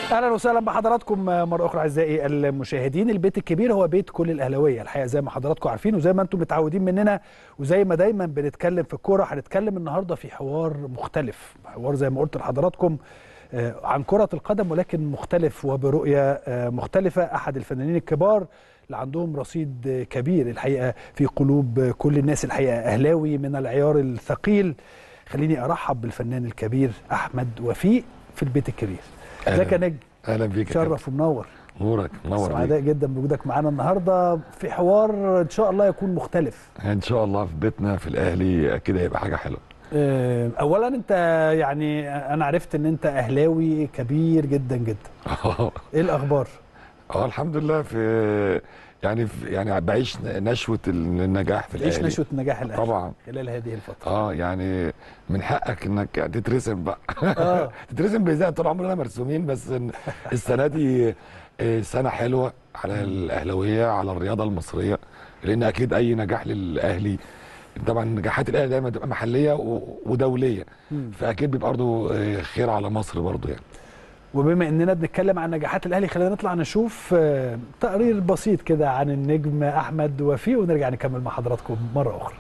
اهلا وسهلا بحضراتكم مره اخرى اعزائي المشاهدين البيت الكبير هو بيت كل الاهلاويه الحقيقه زي ما حضراتكم عارفين وزي ما انتم متعودين مننا وزي ما دايما بنتكلم في الكوره هنتكلم النهارده في حوار مختلف حوار زي ما قلت لحضراتكم آه، عن كره القدم ولكن مختلف وبرؤيه آه، مختلفه احد الفنانين الكبار اللي عندهم رصيد كبير الحقيقه في قلوب كل الناس الحقيقه اهلاوي من العيار الثقيل خليني ارحب بالفنان الكبير احمد وفيق في البيت الكبير ازيك يا نجم اهلا بيك يا كابتن. شرف ومنور نورك نور سعداء بيك جدا بوجودك معانا النهارده في حوار ان شاء الله يكون مختلف ان شاء الله في بيتنا في الاهلي اكيد هيبقى حاجه حلوه آه، اولا انت يعني انا عرفت ان انت اهلاوي كبير جدا جدا ايه الاخبار اه الحمد لله في يعني في يعني بعيش نشوه النجاح في ايش الاهلي نشوه نجاح الاهلي طبعا خلال هذه الفتره اه يعني من حقك انك تترسم بقى اه تترسم بإزاي طول عمرنا مرسومين بس إن السنه دي آه، سنه حلوه على الاهلاويه على الرياضه المصريه لان اكيد اي نجاح للاهلي طبعا نجاحات الاهلي دايما بتبقى محليه و- ودوليه مم. فاكيد بيبقى برضه آه، خير على مصر برضه يعني وبما اننا بنتكلم عن نجاحات الاهلي خلينا نطلع نشوف آه، تقرير بسيط كده عن النجم احمد وفيق ونرجع نكمل مع حضراتكم مره اخرى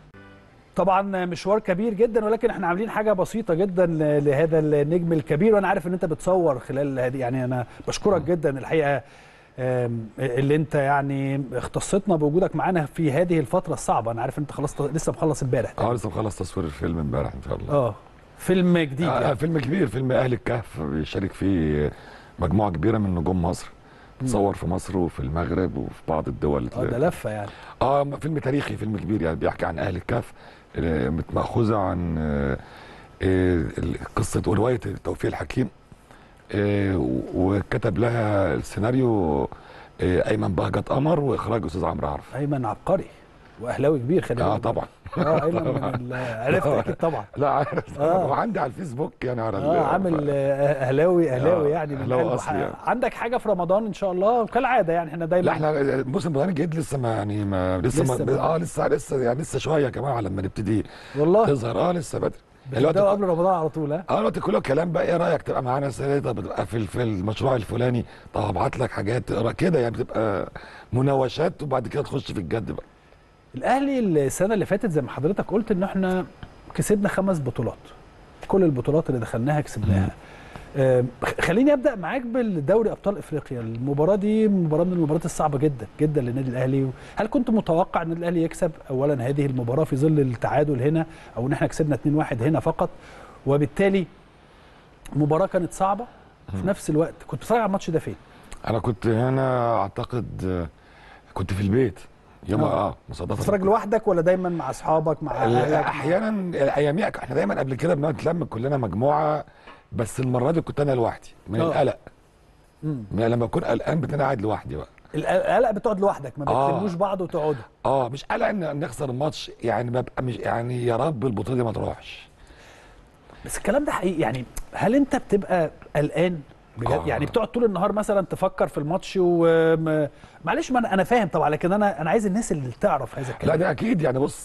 طبعا مشوار كبير جدا ولكن احنا عاملين حاجه بسيطه جدا ل- لهذا النجم الكبير وانا عارف ان انت بتصور خلال هذه يعني انا بشكرك جدا الحقيقه آم، اللي انت يعني اختصتنا بوجودك معانا في هذه الفتره الصعبه انا عارف ان انت خلاص لسه مخلص امبارح اه لسه مخلص تصوير الفيلم امبارح ان شاء الله اه فيلم جديد آه يعني. فيلم كبير فيلم اهل الكهف بيشارك فيه مجموعه كبيره من نجوم مصر تصور في مصر وفي المغرب وفي بعض الدول اه ده لفه يعني اه فيلم تاريخي فيلم كبير يعني بيحكي عن اهل الكهف آه، مأخوذه عن آه، آه، قصه وروايه توفيق الحكيم آه، وكتب لها السيناريو آه، ايمن بهجت قمر واخراج استاذ عمرو عرف ايمن عبقري واهلاوي كبير خلي اه بالك. طبعا اه ايمن من ال- عرفت اكيد طبعا لا عارف آه. وعندي على الفيسبوك يعني على ال- اه عامل آه، اهلاوي اهلاوي آه، يعني من أهلاوي قلبه. أصلي يعني. عندك حاجه في رمضان ان شاء الله كالعاده يعني احنا دايما لا احنا الموسم الرمضاني الجديد لسه ما يعني ما لسه, لسه ما ما- اه لسه لسه يعني لسه شويه كمان على ما نبتدي والله تظهر اه لسه بدري بتبداوا قبل رمضان على طول ها اه دلوقتي كله كلام بقى ايه رايك تبقى معانا السنه دي طب تبقى في في المشروع الفلاني طب هبعت لك حاجات تقرا كده يعني بتبقى مناوشات وبعد كده تخش في الجد بقى الاهلي السنه اللي فاتت زي ما حضرتك قلت ان احنا كسبنا خمس بطولات كل البطولات اللي دخلناها كسبناها آم، خ- خليني ابدا معاك بالدوري ابطال افريقيا المباراه دي مباراه من المباريات الصعبه جدا جدا للنادي الاهلي هل كنت متوقع ان الاهلي يكسب اولا هذه المباراه في ظل التعادل هنا او ان احنا كسبنا 2-1 هنا فقط وبالتالي مباراه كانت صعبه في نفس الوقت كنت بتتفرج على الماتش ده فين انا كنت هنا اعتقد آه، كنت في البيت يوم آه. اه مصادفه بتتفرج لوحدك ولا دايما مع اصحابك مع ال- اهلك احيانا اياميها احنا دايما قبل كده بنقعد نتلم كلنا مجموعه بس المره دي كنت انا لوحدي من آه. القلق مم. من لما اكون قلقان بتلاقيني قاعد لوحدي بقى القلق بتقعد لوحدك ما آه. بتكلموش بعض وتقعدوا اه مش قلق ان نخسر الماتش يعني ببقى مش يعني يا رب البطوله دي ما تروحش بس الكلام ده حقيقي يعني هل انت بتبقى قلقان بجد آه. يعني بتقعد طول النهار مثلا تفكر في الماتش وم... معلش ما انا انا فاهم طبعا لكن انا انا عايز الناس اللي تعرف هذا لا الكلام ده اكيد يعني بص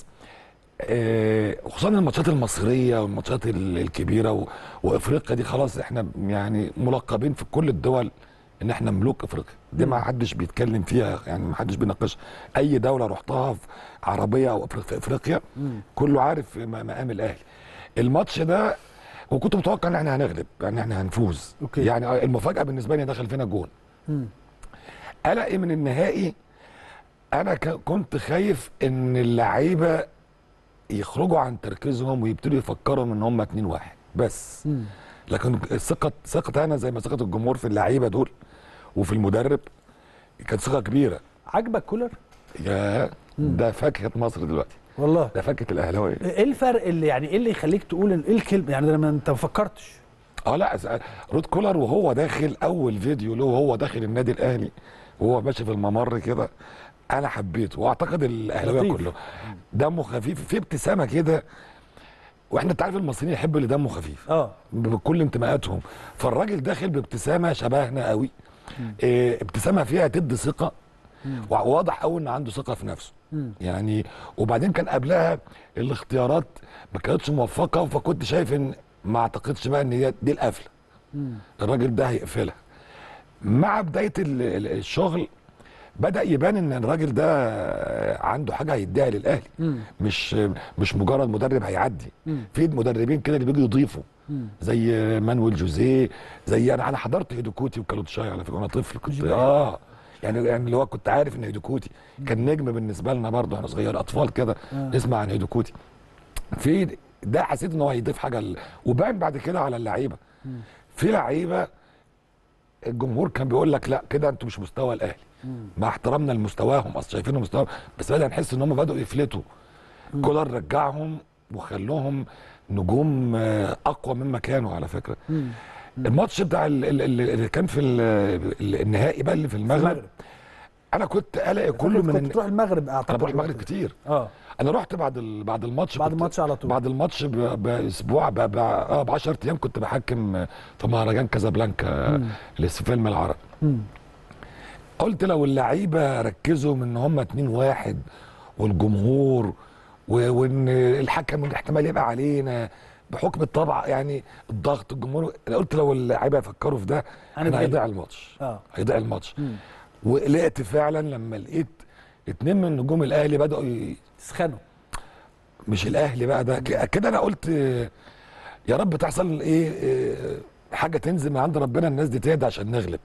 آه، خصوصا الماتشات المصريه والماتشات ال- الكبيره و... وافريقيا دي خلاص احنا يعني ملقبين في كل الدول ان احنا ملوك افريقيا دي ما حدش بيتكلم فيها يعني ما حدش بيناقش اي دوله رحتها في عربيه او أفريق- في افريقيا كله عارف م- مقام الاهلي الماتش ده وكنت متوقع ان احنا هنغلب يعني احنا هنفوز أوكي. يعني المفاجاه بالنسبه لي دخل فينا جون مم. قلقي من النهائي انا ك- كنت خايف ان اللعيبه يخرجوا عن تركيزهم ويبتدوا يفكروا ان هم 2 1 بس مم. لكن ثقه ثقه انا زي ما ثقه الجمهور في اللعيبه دول وفي المدرب كانت ثقه كبيره عاجبك كولر يا ده فاكهه مصر دلوقتي والله ده فاكهه الاهلاويه ايه الفرق اللي يعني ايه اللي يخليك تقول إن- ايه الكلمه يعني لما انت ما فكرتش اه لا س- رود كولر وهو داخل اول فيديو له وهو داخل النادي الاهلي وهو ماشي في الممر كده انا حبيته واعتقد الاهلاويه لطيف. كله دمه خفيف في ابتسامه كده واحنا انت عارف المصريين يحبوا اللي دمه خفيف اه بكل انتماءاتهم فالراجل داخل بابتسامه شبهنا قوي إيه ابتسامه فيها تدي ثقه وواضح قوي ان عنده ثقه في نفسه مم. يعني وبعدين كان قبلها الاختيارات ما كانتش موفقه فكنت شايف ان ما اعتقدش بقى ان دي, دي القفله مم. الراجل ده هيقفلها مع بدايه ال- ال- الشغل بدا يبان ان الراجل ده عنده حاجه هيديها للاهلي مم. مش مش مجرد مدرب هيعدي مم. في مدربين كده اللي بيجوا يضيفوا مم. زي مانويل جوزيه زي انا انا حضرت هيدوكوتي وكالوتشاي على فكره وانا طفل كنت جميل. اه يعني يعني اللي هو كنت عارف ان هيدوكوتي كان نجم بالنسبه لنا برضه واحنا صغير اطفال كده آه. نسمع عن هيدوكوتي في ده حسيت ان هو هيضيف حاجه ل... وبان بعد كده على اللعيبه مم. في لعيبه الجمهور كان بيقول لك لا كده انتوا مش مستوى الاهلي مم. مع احترامنا لمستواهم اصل شايفينهم مستوى بس بدأنا نحس ان هم بدأوا يفلتوا كولر رجعهم وخلوهم نجوم آه، اقوى مما كانوا على فكره مم. الماتش بتاع ال- ال- ال- اللي كان في ال- ال- النهائي بقى اللي في في المغرب انا كنت قلق كله من كنت إن- تروح المغرب اعتقد انا بروح المغرب كتير اه انا رحت بعد ال... بعد الماتش بعد كنت- الماتش على طول بعد الماتش ب... باسبوع ب... ب... اه ب 10 ايام كنت بحكم في مهرجان كازابلانكا مم. اللي في فيلم العرب مم. قلت لو اللعيبه ركزوا من ان هم 2 1 والجمهور و... وان الحكم احتمال يبقى علينا بحكم الطبع يعني الضغط الجمهور انا قلت لو اللعيبه يفكروا في ده انا هنتغلب. هيضيع الماتش اه هيضيع الماتش مم. وقلقت فعلا لما لقيت اتنين من نجوم الاهلي بداوا ي... تسخنوا مش الاهلي بقى ده ك- كده انا قلت آه، يا رب تحصل ايه آه، حاجه تنزل من عند ربنا الناس دي تهدى عشان نغلب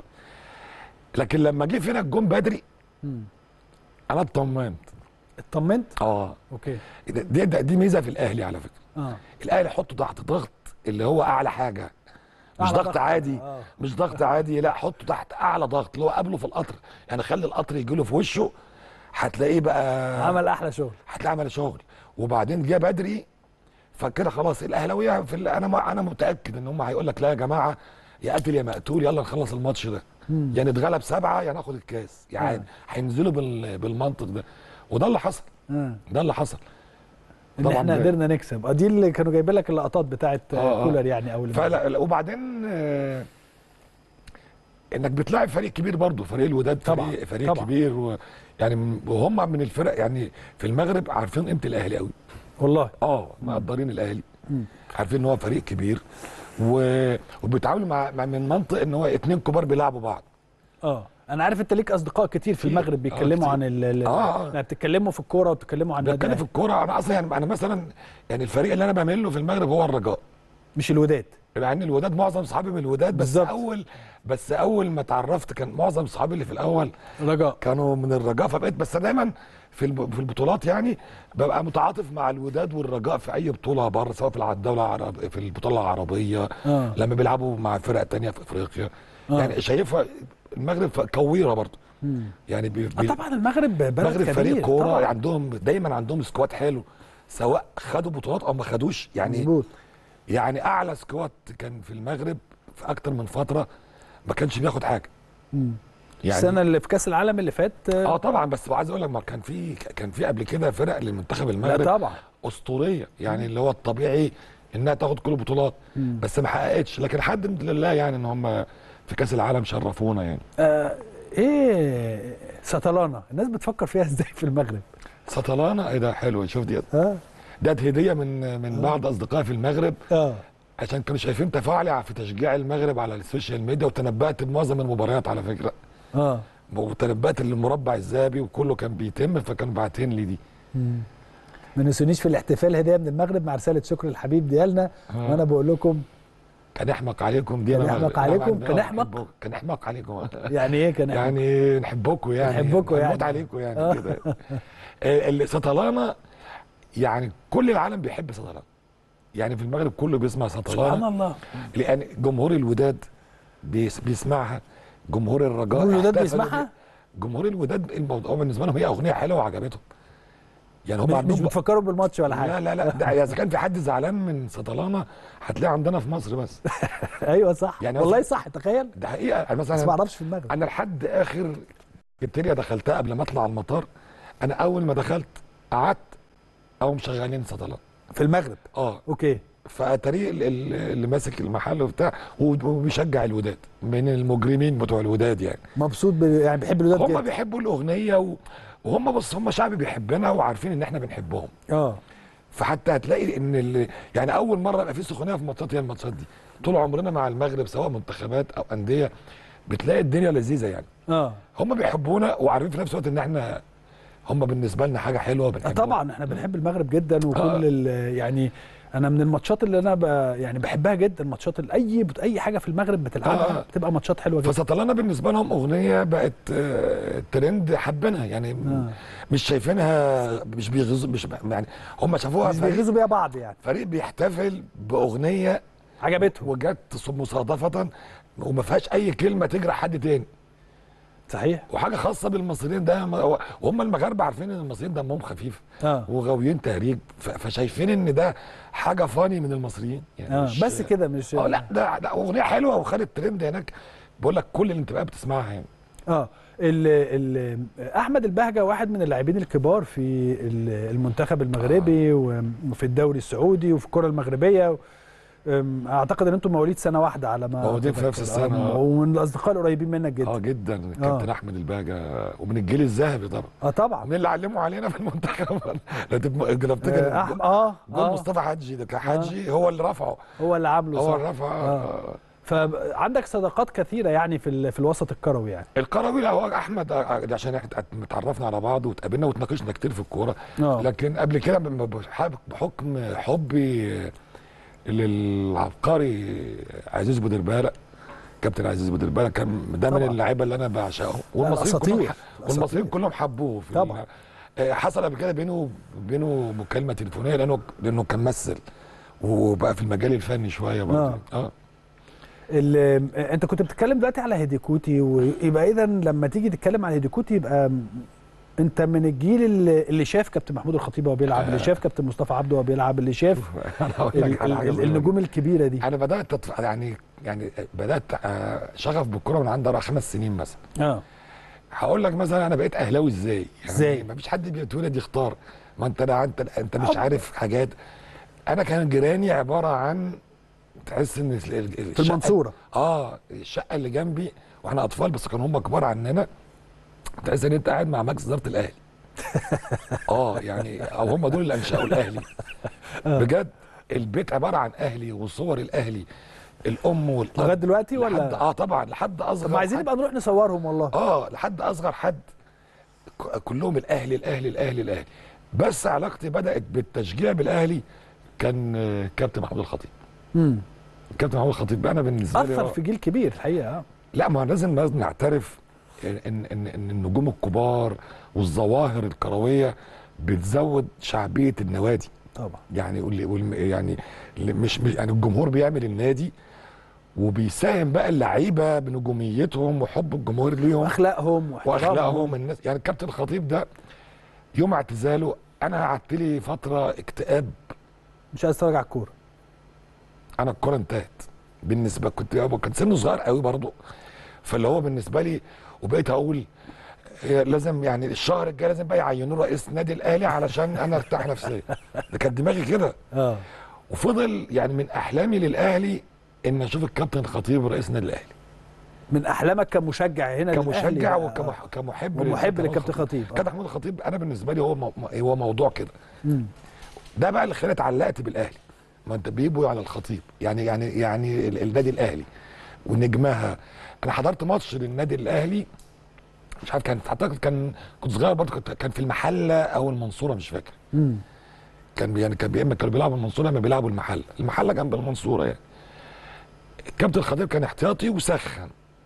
لكن لما جه فينا الجون بدري مم. انا اطمنت اطمنت اه اوكي دي, دي, دي ميزه في الاهلي على فكره اه الاهلي حطه تحت ضغط اللي هو اعلى حاجه مش أعلى ضغط ضغط. عادي آه. مش ضغط عادي لا حطه تحت اعلى ضغط اللي هو قبله في القطر يعني خلي القطر يجي له في وشه هتلاقيه بقى عمل احلى شغل هتلاقي عمل شغل وبعدين جه بدري فكده خلاص الاهلاويه في ال- انا ما انا متاكد ان هم هيقول لك لا يا جماعه يا قاتل يا مقتول يلا نخلص الماتش ده مم. يعني اتغلب سبعه يا ناخد الكاس يعني هينزلوا بال- بالمنطق ده وده اللي حصل آه. ده اللي حصل ان طبعاً احنا ده- قدرنا نكسب اه دي اللي كانوا جايبين لك اللقطات بتاعت آه، آه آه. كولر يعني او اللي فلا لا، وبعدين آه، انك بتلاعب فريق كبير برضه فريق الوداد طبعاً، فريق, فريق طبعاً. كبير و يعني من- وهم من الفرق يعني في المغرب عارفين قيمه الاهلي قوي والله اه مقدرين الاهلي مم. عارفين ان هو فريق كبير و... وبيتعاملوا مع... مع من منطق ان هو اتنين كبار بيلعبوا بعض اه انا عارف انت ليك اصدقاء كتير في كتير. المغرب آه، بيتكلموا كتير. عن ال ال- آه، آه. يعني بتتكلموا في الكوره وبتتكلموا عن النادي بتكلم في الأهلي. الكوره انا اصلا يعني انا مثلا يعني الفريق اللي انا بعمل له في المغرب هو الرجاء مش الوداد مع ان الوداد معظم اصحابي من الوداد بس بالظبط. اول بس اول ما اتعرفت كان معظم اصحابي اللي في الاول رجاء كانوا من الرجاء فبقيت بس دايما في الب- في البطولات يعني ببقى متعاطف مع الوداد والرجاء في اي بطوله بره سواء في الع- الدوله العرب في البطوله العربيه اه لما بيلعبوا مع فرق تانية في افريقيا آه. يعني شايفها المغرب ف- كويره برضه مم. يعني بي آه بي طبعا المغرب بلد المغرب كبير فريق كوره طبعاً. عندهم دايما عندهم سكواد حلو سواء خدوا بطولات او ما خدوش يعني مظبوط يعني اعلى سكواد كان في المغرب في اكتر من فتره ما كانش بياخد حاجه مم. يعني السنه اللي في كاس العالم اللي فات اه طبعا بس عايز اقول لك ما كان في كان في قبل كده فرق لمنتخب لا المغرب طبعا اسطوريه يعني اللي هو الطبيعي انها تاخد كل البطولات مم. بس ما حققتش لكن الحمد لله يعني ان هم في كاس العالم شرفونا يعني آه ايه سطلانه الناس بتفكر فيها ازاي في المغرب سطلانه ايه ده حلو شوف دي اه ده هديه من من بعض اصدقائي في المغرب اه عشان كانوا شايفين تفاعلي في تشجيع المغرب على السوشيال ميديا وتنبأت بمعظم المباريات على فكره اه وتنبأت المربع الذهبي وكله كان بيتم فكانوا باعتين لي دي مم. ما نسونيش في الاحتفال هديه من المغرب مع رساله شكر الحبيب ديالنا آه. وانا بقول لكم كان يحمق عليكم دي كان أنا يحمق أنا عليكم؟ بعد- كان آه، يحمق؟ بحبكم. كان يحمق عليكم يعني ايه كان يعني نحبكم يعني نحبكم يعني. نموت عليكم يعني آه. كده آه، اللي سطلانه يعني كل العالم بيحب سطلانه يعني في المغرب كله بيسمع سبحان سطلانه الله لان جمهور الوداد بيس جمهور جمهور الرجاء جمهور الوداد احتفلوا بيسمعها؟ بيه. جمهور الوداد الموضوع بالنسبه لهم هي اغنيه حلوه وعجبتهم يعني هم مش, مش عندهم بتفكروا بالماتش ولا حاجه لا لا لا ده اذا كان في حد زعلان من سطلانه هتلاقيه عندنا في مصر بس ايوه صح يعني والله مثلا- صح تخيل ده حقيقه أنا بس ما مثلا اعرفش في المغرب انا لحد اخر كريتيريا دخلتها قبل ما اطلع المطار انا اول ما دخلت قعدت او مشغلين سطلان في المغرب اه اوكي فاتاري ال- ال- اللي ماسك المحل وبتاع وبيشجع الوداد من المجرمين بتوع الوداد يعني مبسوط ب... يعني بيحب الوداد هم جدا بيحبوا الاغنيه و... وهم بص هم شعب بيحبنا وعارفين ان احنا بنحبهم اه فحتى هتلاقي ان ال... يعني اول مره يبقى في سخونيه في ماتشات هي الماتشات دي طول عمرنا مع المغرب سواء منتخبات او انديه بتلاقي الدنيا لذيذه يعني اه هم بيحبونا وعارفين في نفس الوقت ان احنا هم بالنسبه لنا حاجه حلوه آه بنحبهم طبعا احنا بنحب المغرب جدا وكل آه. ال- يعني انا من الماتشات اللي انا ب يعني بحبها جدا ماتشات ال- اي اي حاجه في المغرب بتلعبها آه. بتبقى ماتشات حلوه جدا فسطلانه بالنسبه لهم اغنيه بقت آه، ترند حابينها يعني آه. مش شايفينها مش بيغزوا مش يعني هم شافوها مش فريق, بيغيظوا بيها بعض يعني فريق بيحتفل باغنيه عجبتهم وجت مصادفه وما فيهاش اي كلمه تجرح حد تاني صحيح وحاجه خاصه بالمصريين ده هو- وهم المغاربه عارفين ان المصريين دمهم خفيف اه وغاويين تهريج ف- فشايفين ان ده حاجه فاني من المصريين يعني اه مش- بس كده مش اه لا ده ده اغنيه حلوه وخدت ترند هناك بقول لك كل الانتباه بتسمعها يعني اه ال ال احمد البهجه واحد من اللاعبين الكبار في ال- المنتخب المغربي وفي الدوري السعودي وفي الكره المغربيه أم، اعتقد ان انتم مواليد سنه واحده على ما مواليد في أتذكر. نفس السنة، آه، آه. ومن الاصدقاء القريبين منك جدا اه جدا كابتن احمد الباجة ومن الجيل الذهبي طبعا اه طبعا من اللي علموا علينا في المنتخب لو تب- لو آه افتكر أحم... اه جول اه مصطفى حجي ده كان حجي هو اللي رفعه هو اللي عامله هو صح اللي رفعه آه. آه. فعندك صداقات كثيره يعني في ال... في الوسط الكروي يعني القروي لا هو احمد آه، ده عشان احنا اتعرفنا على بعض واتقابلنا واتناقشنا كتير في الكوره اه لكن قبل كده ب- بحب- بحكم حبي للعبقري عزيز بودربالة كابتن عزيز بودربالة كان ده من طبعا. اللعيبه اللي انا بعشقهم والمصريين الأساطير. كلهم والمصريين الأساطير. كلهم حبوه في طبعا. ال- آه، حصل قبل كده بينه بينه مكالمه تليفونيه لانه لانه كان ممثل وبقى في المجال الفني شويه برضه آه. اه ال... انت كنت بتتكلم دلوقتي على هيديكوتي ويبقى اذا لما تيجي تتكلم على هيديكوتي يبقى م- انت من الجيل اللي, اللي شاف كابتن محمود الخطيب وهو بيلعب اللي شاف كابتن مصطفى عبده وهو بيلعب اللي شاف انا هقول ال... لك على حاجه ال... صغيرة. النجوم الكبيره دي انا بدات أتف... يعني يعني بدات آه، شغف بالكوره من عندي أربع خمس سنين مثلا اه هقول لك مثلا انا بقيت اهلاوي ازاي يعني إزاي؟ ما فيش حد بيتولد يختار ما انت لا انت انت مش أو- عارف حاجات انا كان جيراني عباره عن تحس ان ال- ال- في الشقة- المنصوره اه الشقه اللي جنبي واحنا اطفال بس كانوا هم كبار عننا تحس ان انت قاعد مع مجلس اداره الاهلي اه يعني او هم دول اللي انشأوا الاهلي بجد البيت عباره عن اهلي وصور الاهلي الام والاب لغايه دلوقتي لحد ولا اه طبعا لحد اصغر طب ما عايزين حد. نبقى نروح نصورهم والله اه لحد اصغر حد ك- كلهم الاهلي الاهلي الاهلي الاهلي بس علاقتي بدات بالتشجيع بالاهلي كان آه، كابتن محمود الخطيب امم كابتن محمود الخطيب انا بالنسبه لي اثر هو- في جيل كبير الحقيقه اه لا ما لازم لازم نعترف ان ان ان النجوم الكبار والظواهر الكرويه بتزود شعبيه النوادي طبعا يعني واللي- والم- يعني اللي مش مش- يعني الجمهور بيعمل النادي وبيساهم بقى اللعيبه بنجوميتهم وحب الجمهور ليهم واخلاقهم واحترامهم واخلاقهم الناس يعني الكابتن الخطيب ده يوم اعتزاله انا قعدت لي فتره اكتئاب مش عايز تتفرج على الكوره انا الكوره انتهت بالنسبه كنت كان سنه صغير قوي برضه فاللي هو بالنسبه لي وبقيت اقول هي لازم يعني الشهر الجاي لازم بقى يعينوا رئيس نادي الاهلي علشان انا ارتاح نفسيا ده كانت دماغي كده اه وفضل يعني من احلامي للاهلي ان اشوف الكابتن الخطيب رئيس نادي الاهلي من احلامك كمشجع هنا كمشجع للأهلي. وكمحب كمحب ومحب للكابتن للكابتن خطيب كابتن محمود الخطيب انا بالنسبه لي هو مو- هو موضوع كده مم. ده بقى اللي خلاني اتعلقت بالاهلي ما انت بيبقوا على الخطيب يعني يعني يعني ال- النادي الاهلي ونجمها انا حضرت ماتش للنادي الاهلي مش عارف كان اعتقد كان كنت صغير برضه كنت كان في المحله او المنصوره مش فاكر مم. كان يعني كان يا اما كانوا بيلعبوا المنصوره يا اما بيلعبوا المحله المحله جنب المنصوره يعني الكابتن الخطيب كان احتياطي وسخن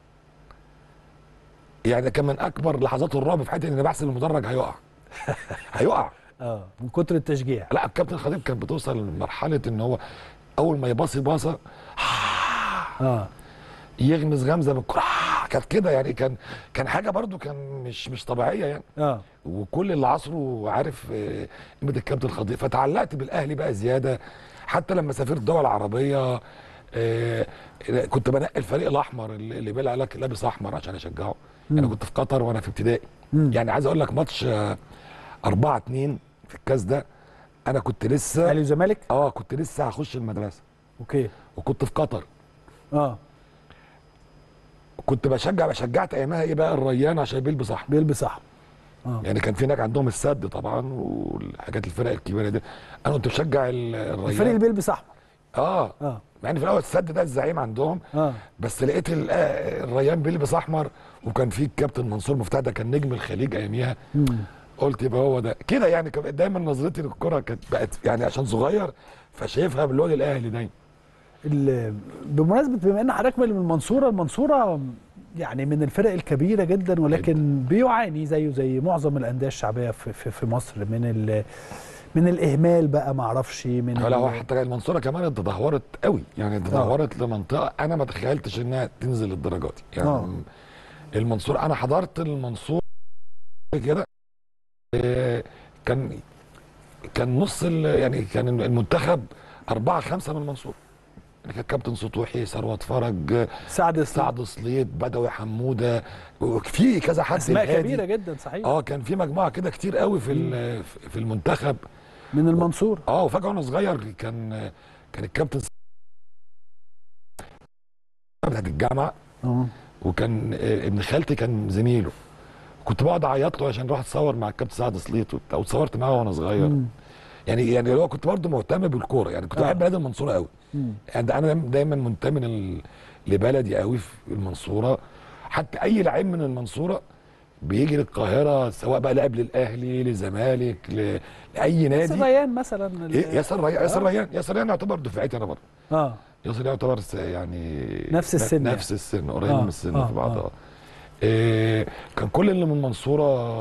يعني كان من اكبر لحظات الرعب في حياتي ان بحسب المدرج هيقع هيقع اه من كتر التشجيع لا الكابتن الخطيب كان بتوصل لمرحله ان هو اول ما يباصي باصه اه يغمز غمزه بالكره كانت كده يعني كان كان حاجه برضو كان مش مش طبيعيه يعني اه وكل اللي عصره عارف آه، قيمه الكابتن الخطيب فتعلقت بالاهلي بقى زياده حتى لما سافرت دول عربيه آه، كنت بنقي الفريق الاحمر اللي اللي بيلعب لك لابس احمر عشان اشجعه انا مم. كنت في قطر وانا في ابتدائي مم. يعني عايز اقول لك ماتش 4 2 في الكاس ده انا كنت لسه اهلي وزمالك اه كنت لسه هخش المدرسه اوكي وكنت في قطر اه كنت بشجع شجعت ايامها ايه بقى الريان عشان بيلبس احمر بيلبس احمر اه يعني كان في هناك عندهم السد طبعا والحاجات الفرق الكبيره دي انا كنت بشجع ال- الفريق اللي الريان بيلبس احمر اه اه مع ان في الاول السد ده الزعيم عندهم اه بس لقيت ال- آه، الريان بيلبس احمر وكان في الكابتن منصور مفتاح ده كان نجم الخليج اياميها مم. قلت يبقى هو ده كده يعني كان دايما نظرتي للكره كانت بقت يعني عشان صغير فشايفها باللون الاهلي دايما ال- بمناسبه بما ان حضرتك من المنصوره المنصوره يعني من الفرق الكبيره جدا ولكن بيعاني زيه زي معظم الانديه الشعبيه في, في, في مصر من ال من الاهمال بقى ما اعرفش من لا هو ال- حتى المنصوره كمان تدهورت قوي يعني تدهورت لمنطقه انا ما تخيلتش انها تنزل للدرجات دي يعني آه. المنصوره انا حضرت المنصوره كده آه، كان كان نص ال- يعني كان المنتخب أربعة خمسة من المنصورة يعني كان كابتن سطوحي ثروت فرج سعد سعد سعد صليب بدوي حموده وفي كذا حد اسماء الهادي. كبيره جدا صحيح اه كان في مجموعه كده كتير قوي في ال- في المنتخب من المنصوره اه وفجاه وانا صغير كان كان الكابتن بتاعت الجامعه اه وكان آه، ابن خالتي كان زميله كنت بقعد اعيط له عشان اروح اتصور مع الكابتن سعد صليط وبتاع واتصورت معاه وانا صغير مم. يعني يعني هو كنت برضه مهتم بالكوره يعني كنت آه. بحب نادي المنصوره قوي مم. يعني انا دايما منتمي لل- لبلدي قوي في المنصوره حتى اي لعيب من المنصوره بيجي للقاهره سواء بقى لعب للاهلي للزمالك ل- لاي بس نادي ريان مثلا ال- إيه، ياسر ريان ياسر آه. ريان ياسر ريان يعتبر دفعتي انا برضه اه ياسر يعتبر س- يعني نفس السن يعني. نفس السن قريب آه، من السن آه، في بعض آه. آه. إيه كان كل اللي من المنصوره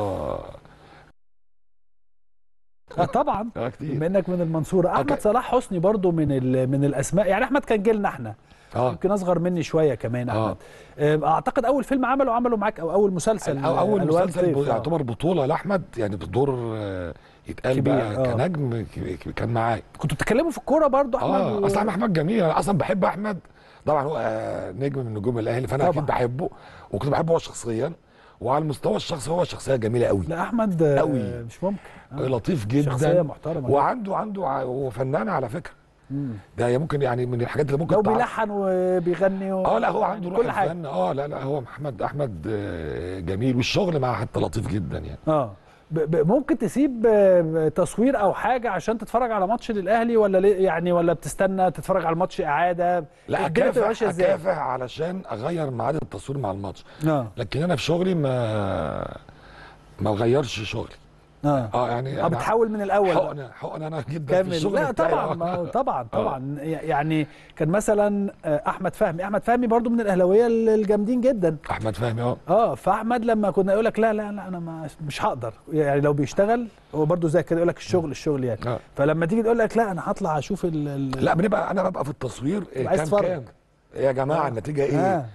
آه طبعا آه كتير بما انك من المنصوره احمد أوكي. صلاح حسني برضو من ال- من الاسماء يعني احمد كان جيلنا احنا اه يمكن اصغر مني شويه كمان آه. احمد آه، اعتقد اول فيلم عمله عمله معاك او اول مسلسل أو اول ألوان مسلسل طيف، ب- آه. يعتبر بطوله لاحمد يعني بدور آه، يتقال كبير، بقى آه. كنجم ك- ك- كان معايا كنتوا بتتكلموا في الكوره برضو احمد اه و- اصلا احمد جميل انا اصلا بحب احمد طبعا هو آه، نجم من نجوم الاهلي فانا طبعاً. اكيد بحبه وكنت بحبه هو شخصيا وعلى المستوى الشخصي هو شخصيه جميله قوي لا احمد آه، أوي. مش ممكن آه. لطيف شخصيه جدا محترمه وعنده عنده ع- هو فنان على فكره مم. ده هي ممكن يعني من الحاجات اللي ممكن لو تعرف- بيلحن وبيغني و... اه لا هو عنده روح كل حاجه الفن اه لا لا هو محمد احمد آه، جميل والشغل معاه حتى لطيف جدا يعني اه ب- ب- ممكن تسيب آه، تصوير او حاجه عشان تتفرج على ماتش للاهلي ولا ليه- يعني ولا بتستنى تتفرج على الماتش اعاده لا الدنيا بتبقى اكافح ماشيه ازاي اكافح علشان اغير ميعاد التصوير مع الماتش اه لكن انا في شغلي ما ما بغيرش شغلي اه اه يعني اه أنا بتحول من الاول بقى. حقن حقن انا جدا في كامل الشغل لا بتاعي. طبعا آه. ما هو طبعا طبعا يعني كان مثلا آه، احمد فهمي احمد فهمي برضو من الاهلاويه الجامدين جدا احمد فهمي اه اه فاحمد لما كنا يقول لك لا لا لا انا ما مش هقدر يعني لو بيشتغل هو برضو زي كده يقول لك الشغل الشغل يعني آه. فلما تيجي تقول لك لا انا هطلع اشوف ال ال- لا بنبقى انا ببقى في التصوير إيه عايز كام تتفرج. كام يا جماعه النتيجه ايه آه.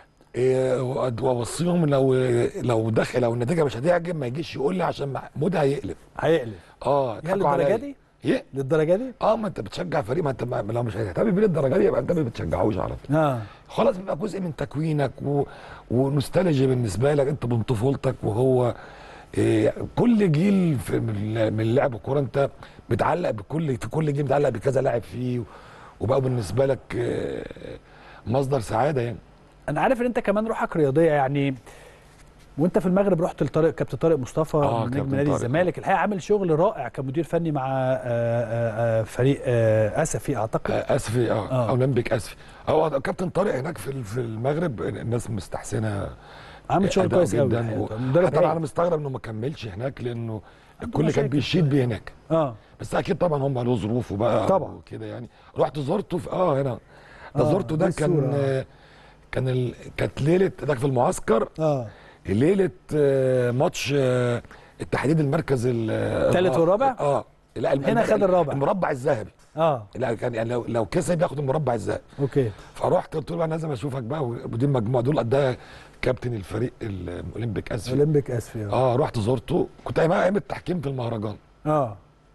إيه وأد- واوصيهم لو لو دخل لو النتيجه مش هتعجب ما يجيش يقول لي عشان محمود هيقلب هيقلب اه يا يضحكوا للدرجه عليا. دي ايه للدرجه دي اه ما انت بتشجع فريق ما انت ما لو مش هتهتم بيه للدرجه دي يبقى انت ما بتشجعوش على فكره اه خلاص بيبقى جزء من تكوينك و... ونوستالجي بالنسبه لك انت من طفولتك وهو إيه كل جيل في من من لعب الكوره انت بتعلق بكل في كل جيل بتعلق بكذا لاعب فيه وبقى بالنسبه لك آه، مصدر سعاده يعني انا عارف ان انت كمان روحك رياضيه يعني وانت في المغرب رحت لطارق كابتن طارق مصطفى آه، نجم كابتن نادي طارق. الزمالك الحقيقه عامل شغل رائع كمدير فني مع آه، آه، آه، فريق آه، اسفي اعتقد آه، اسفي اه, آه. آه. اولمبيك اسفي هو كابتن طارق هناك في في المغرب الناس مستحسنه عامل شغل أداؤه كويس قوي جدا الحقيقة. و... مدرب حتى انا هايل. مستغرب انه ما كملش هناك لانه عنده الكل مشاكل كان بيشيد بيه هناك اه بس اكيد طبعا هم له ظروف وبقى طبعا. وكده يعني رحت زرته في اه هنا ده آه، زرته ده دي كان الصورة. آه، كان ال... كانت ليله ده في المعسكر اه ليله آه، ماتش آه، التحديد المركز ال- التالت آه، والرابع؟ اه لا الم- هنا خد الرابع. المربع الذهبي اه لا كان يعني لو لو كسب ياخد المربع الذهبي اوكي فرحت قلت له بقى لازم اشوفك بقى ودي المجموعه دول ده كابتن الفريق الاولمبيك اسفي اولمبيك اسفي اه اه رحت زرته كنت ايام ايام التحكيم في المهرجان اه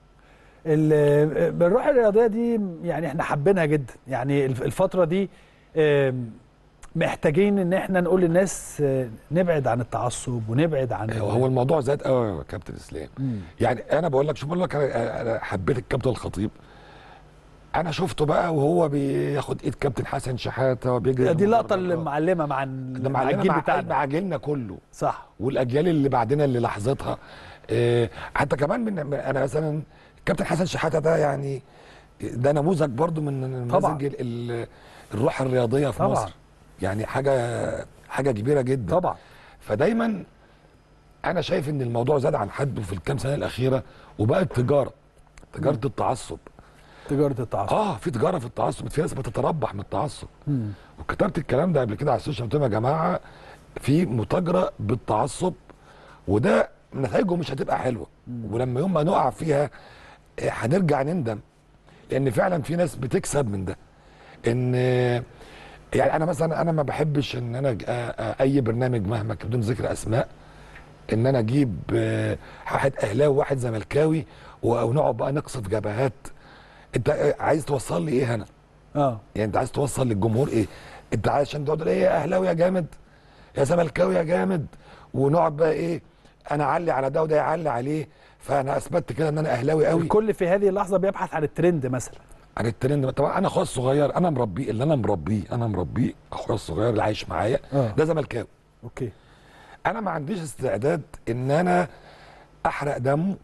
ال- الروح الرياضيه دي يعني احنا حابينها جدا يعني الف- الفتره دي آم، محتاجين ان احنا نقول للناس آه، نبعد عن التعصب ونبعد عن ال- هو الموضوع زاد قوي يا كابتن اسلام مم. يعني انا بقول لك شوف بقول لك انا أنا حبيت الكابتن الخطيب انا شفته بقى وهو بياخد ايد كابتن حسن شحاته وبيجري دي اللقطه المدرج. اللي معلمه مع ال- ده مع معلمة الجيل مع, بتاعنا مع جيلنا كله صح والاجيال اللي بعدنا اللي لاحظتها إيه حتى كمان من من- انا مثلا كابتن حسن شحاته ده يعني ده نموذج برضو من طبعاً. نماذج ال- ال- الروح الرياضيه في طبعاً. مصر يعني حاجه حاجه كبيره جدا طبعا فدايما انا شايف ان الموضوع زاد عن حده في الكام سنه الاخيره وبقت تجاره تجاره التعصب تجاره التعصب اه في تجاره في التعصب في ناس بتتربح من التعصب مم. وكتبت الكلام ده قبل كده على السوشيال قلت لهم يا جماعه في متاجره بالتعصب وده نتائجه مش هتبقى حلوه ولما يوم ما نقع فيها آه، هنرجع نندم لان فعلا في ناس بتكسب من ده ان آه، يعني انا مثلا انا ما بحبش ان انا أج- آه، آه، اي برنامج مهما كان بدون ذكر اسماء ان انا اجيب آه، واحد اهلاوي وواحد زملكاوي و- ونقعد بقى نقصف جبهات انت آه، عايز توصل لي ايه هنا اه يعني انت عايز توصل للجمهور ايه انت عايز عشان تقعد تقول ايه يا اهلاوي يا جامد يا زملكاوي يا جامد ونقعد بقى ايه انا اعلي على ده وده يعلي عليه فانا اثبتت كده ان انا اهلاوي قوي الكل في هذه اللحظه بيبحث عن الترند مثلا عن الترند طبعا انا اخويا الصغير انا مربيه اللي انا مربيه انا مربيه اخويا الصغير اللي عايش معايا آه. ده زملكاوي اوكي انا ما عنديش استعداد ان انا احرق دمه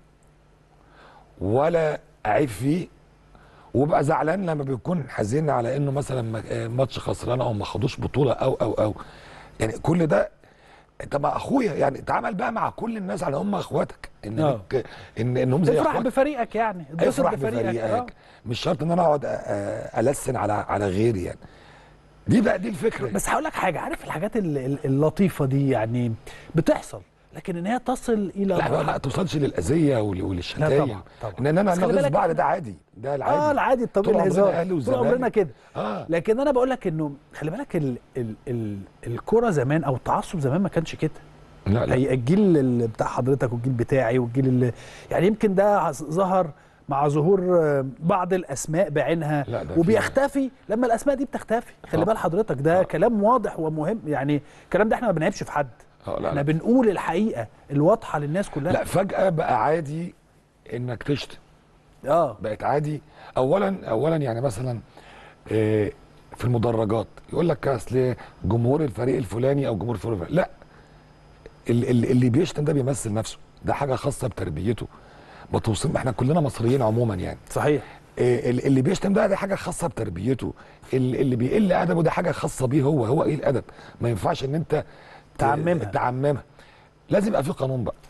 ولا اعيب فيه وبقى زعلان لما بيكون حزين على انه مثلا ما- آه، ماتش خسران او ما خدوش بطوله او او او يعني كل ده انت مع اخويا يعني اتعامل بقى مع كل الناس على هم اخواتك ان آه. لك ان انهم زي افرح اخواتك بفريقك يعني اتبسط افرح بفريقك آه. بفريقك مش شرط ان انا اقعد أ- أ- السن على على غيري يعني دي بقى دي الفكره بس هقول لك حاجه عارف الحاجات ال- ال- اللطيفه دي يعني بتحصل لكن ان هي تصل الى لا ما توصلش للاذيه ول- وللشتايم لا طبعاً، طبعاً. ان انا بس خلي نغلظ بالك بعض إحنا- ده عادي ده العادي اه العادي طول الطبيعي عمرنا الهزار أهلي طول وزمالك. عمرنا كده اه لكن انا بقول لك انه خلي بالك ال ال ال الكوره زمان او التعصب زمان ما كانش كده لا لا هي الجيل ال- بتاع حضرتك والجيل بتاعي والجيل اللي يعني يمكن ده ظهر مع ظهور آه، بعض الاسماء بعينها لا، ده في- وبيختفي لما الاسماء دي بتختفي خلي آه. بال حضرتك ده آه. كلام واضح ومهم يعني الكلام ده احنا ما بنعيبش في حد آه، لا احنا لا. بنقول الحقيقه الواضحه للناس كلها لا فجاه بقى عادي انك تشتم اه بقت عادي اولا اولا يعني مثلا آه، في المدرجات يقول لك اصل جمهور الفريق الفلاني او جمهور الفريق الفلاني لا ال- ال- اللي بيشتم ده بيمثل نفسه ده حاجه خاصه بتربيته ما توصل احنا كلنا مصريين عموما يعني صحيح آه، ال- اللي بيشتم ده ده حاجه خاصه بتربيته ال- اللي بيقل ادبه ده حاجه خاصه بيه هو هو ايه الادب ما ينفعش ان انت ت- تعممها. تعممها لازم يبقى في قانون بقى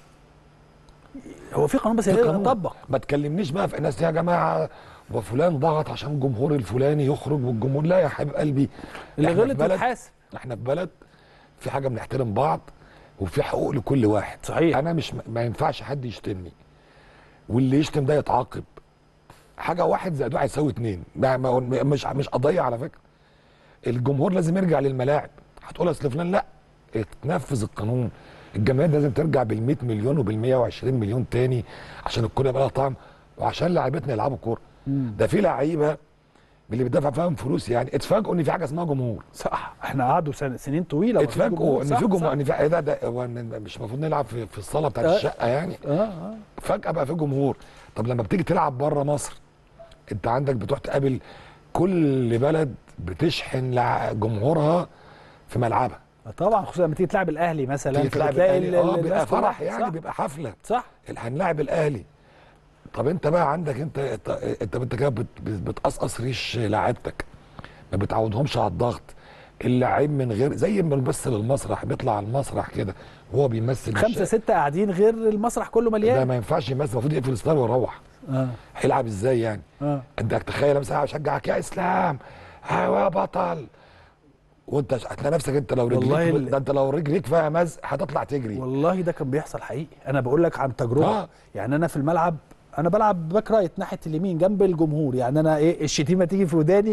هو في قانون بس في لازم قانون. يطبق ما تكلمنيش بقى في الناس دي يا جماعه وفلان ضغط عشان الجمهور الفلاني يخرج والجمهور لا يا حبيب قلبي اللي إحنا في غلط بلد يتحاسب احنا في بلد في حاجه بنحترم بعض وفي حقوق لكل واحد صحيح. انا مش ما ينفعش حد يشتمني واللي يشتم ده يتعاقب حاجه واحد زائد واحد يساوي اتنين ده ما- مش مش قضيه على فكره الجمهور لازم يرجع للملاعب هتقول اصل فلان لا تنفذ القانون الجماهير لازم ترجع بال 100 مليون وبال 120 مليون تاني عشان الكوره يبقى لها طعم وعشان لاعيبتنا يلعبوا كوره ده في لعيبه اللي بيدفع فيهم فلوس يعني اتفاجئوا ان في حاجه اسمها جمهور صح احنا قعدوا سن- سنين طويله ومفيش اتفاجئوا جمهور. ان صح، في جمهور صح. ان في ايه ده ده هو إن مش المفروض نلعب في, في الصاله بتاعت آه. الشقه يعني اه اه فجاه بقى في جمهور طب لما بتيجي تلعب بره مصر انت عندك بتروح تقابل كل بلد بتشحن لع- جمهورها في ملعبها طبعا خصوصا لما تيجي تلعب الاهلي مثلا تيجي تلعب فتلاقي الاهلي ال- اه ال- بيبقى الناس كلها- فرح يعني صح. بيبقى حفله صح اللي هنلاعب الاهلي طب انت بقى عندك انت انت انت, انت كده بت- بت- بتقصقص ريش لاعيبتك ما بتعودهمش على الضغط اللاعب من غير زي ما بيمثل المسرح بيطلع على المسرح كده وهو بيمثل خمسه بالشارع. ستة قاعدين غير المسرح كله ده مليان ما ينفعش يمثل المفروض يقفل الستار ويروح اه هيلعب ازاي يعني اه انت تخيل مثلا بشجعك يا اسلام ايوه يا بطل وانت هتلاقي نفسك انت لو والله رجليك ال- ده انت لو رجليك فيها مزق هتطلع تجري والله ده كان بيحصل حقيقي انا بقول لك عن تجربه آه. يعني انا في الملعب انا بلعب باك رايت ناحيه اليمين جنب الجمهور يعني انا ايه الشتيمه تيجي في وداني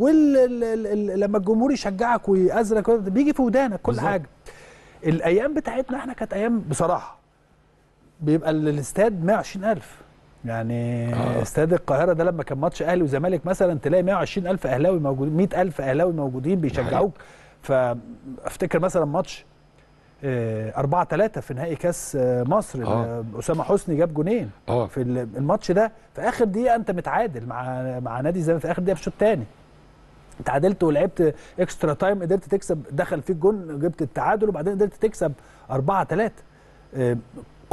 ولما الجمهور يشجعك ويأزرك بيجي في ودانك كل بالظبط. حاجه الايام بتاعتنا احنا كانت ايام بصراحه بيبقى ال- الاستاد 120000 يعني آه. استاد القاهره ده لما كان ماتش اهلي وزمالك مثلا تلاقي 120000 اهلاوي موجودين 100000 اهلاوي موجودين بيشجعوك فافتكر مثلا ماتش 4 3 في نهائي كاس آه، مصر آه. اسامه حسني جاب جونين اه في ال- الماتش ده في اخر دقيقه انت متعادل مع مع نادي الزمالك في اخر دقيقه في الشوط الثاني تعادلت ولعبت اكسترا تايم قدرت تكسب دخل فيك جون جبت التعادل وبعدين قدرت تكسب 4 3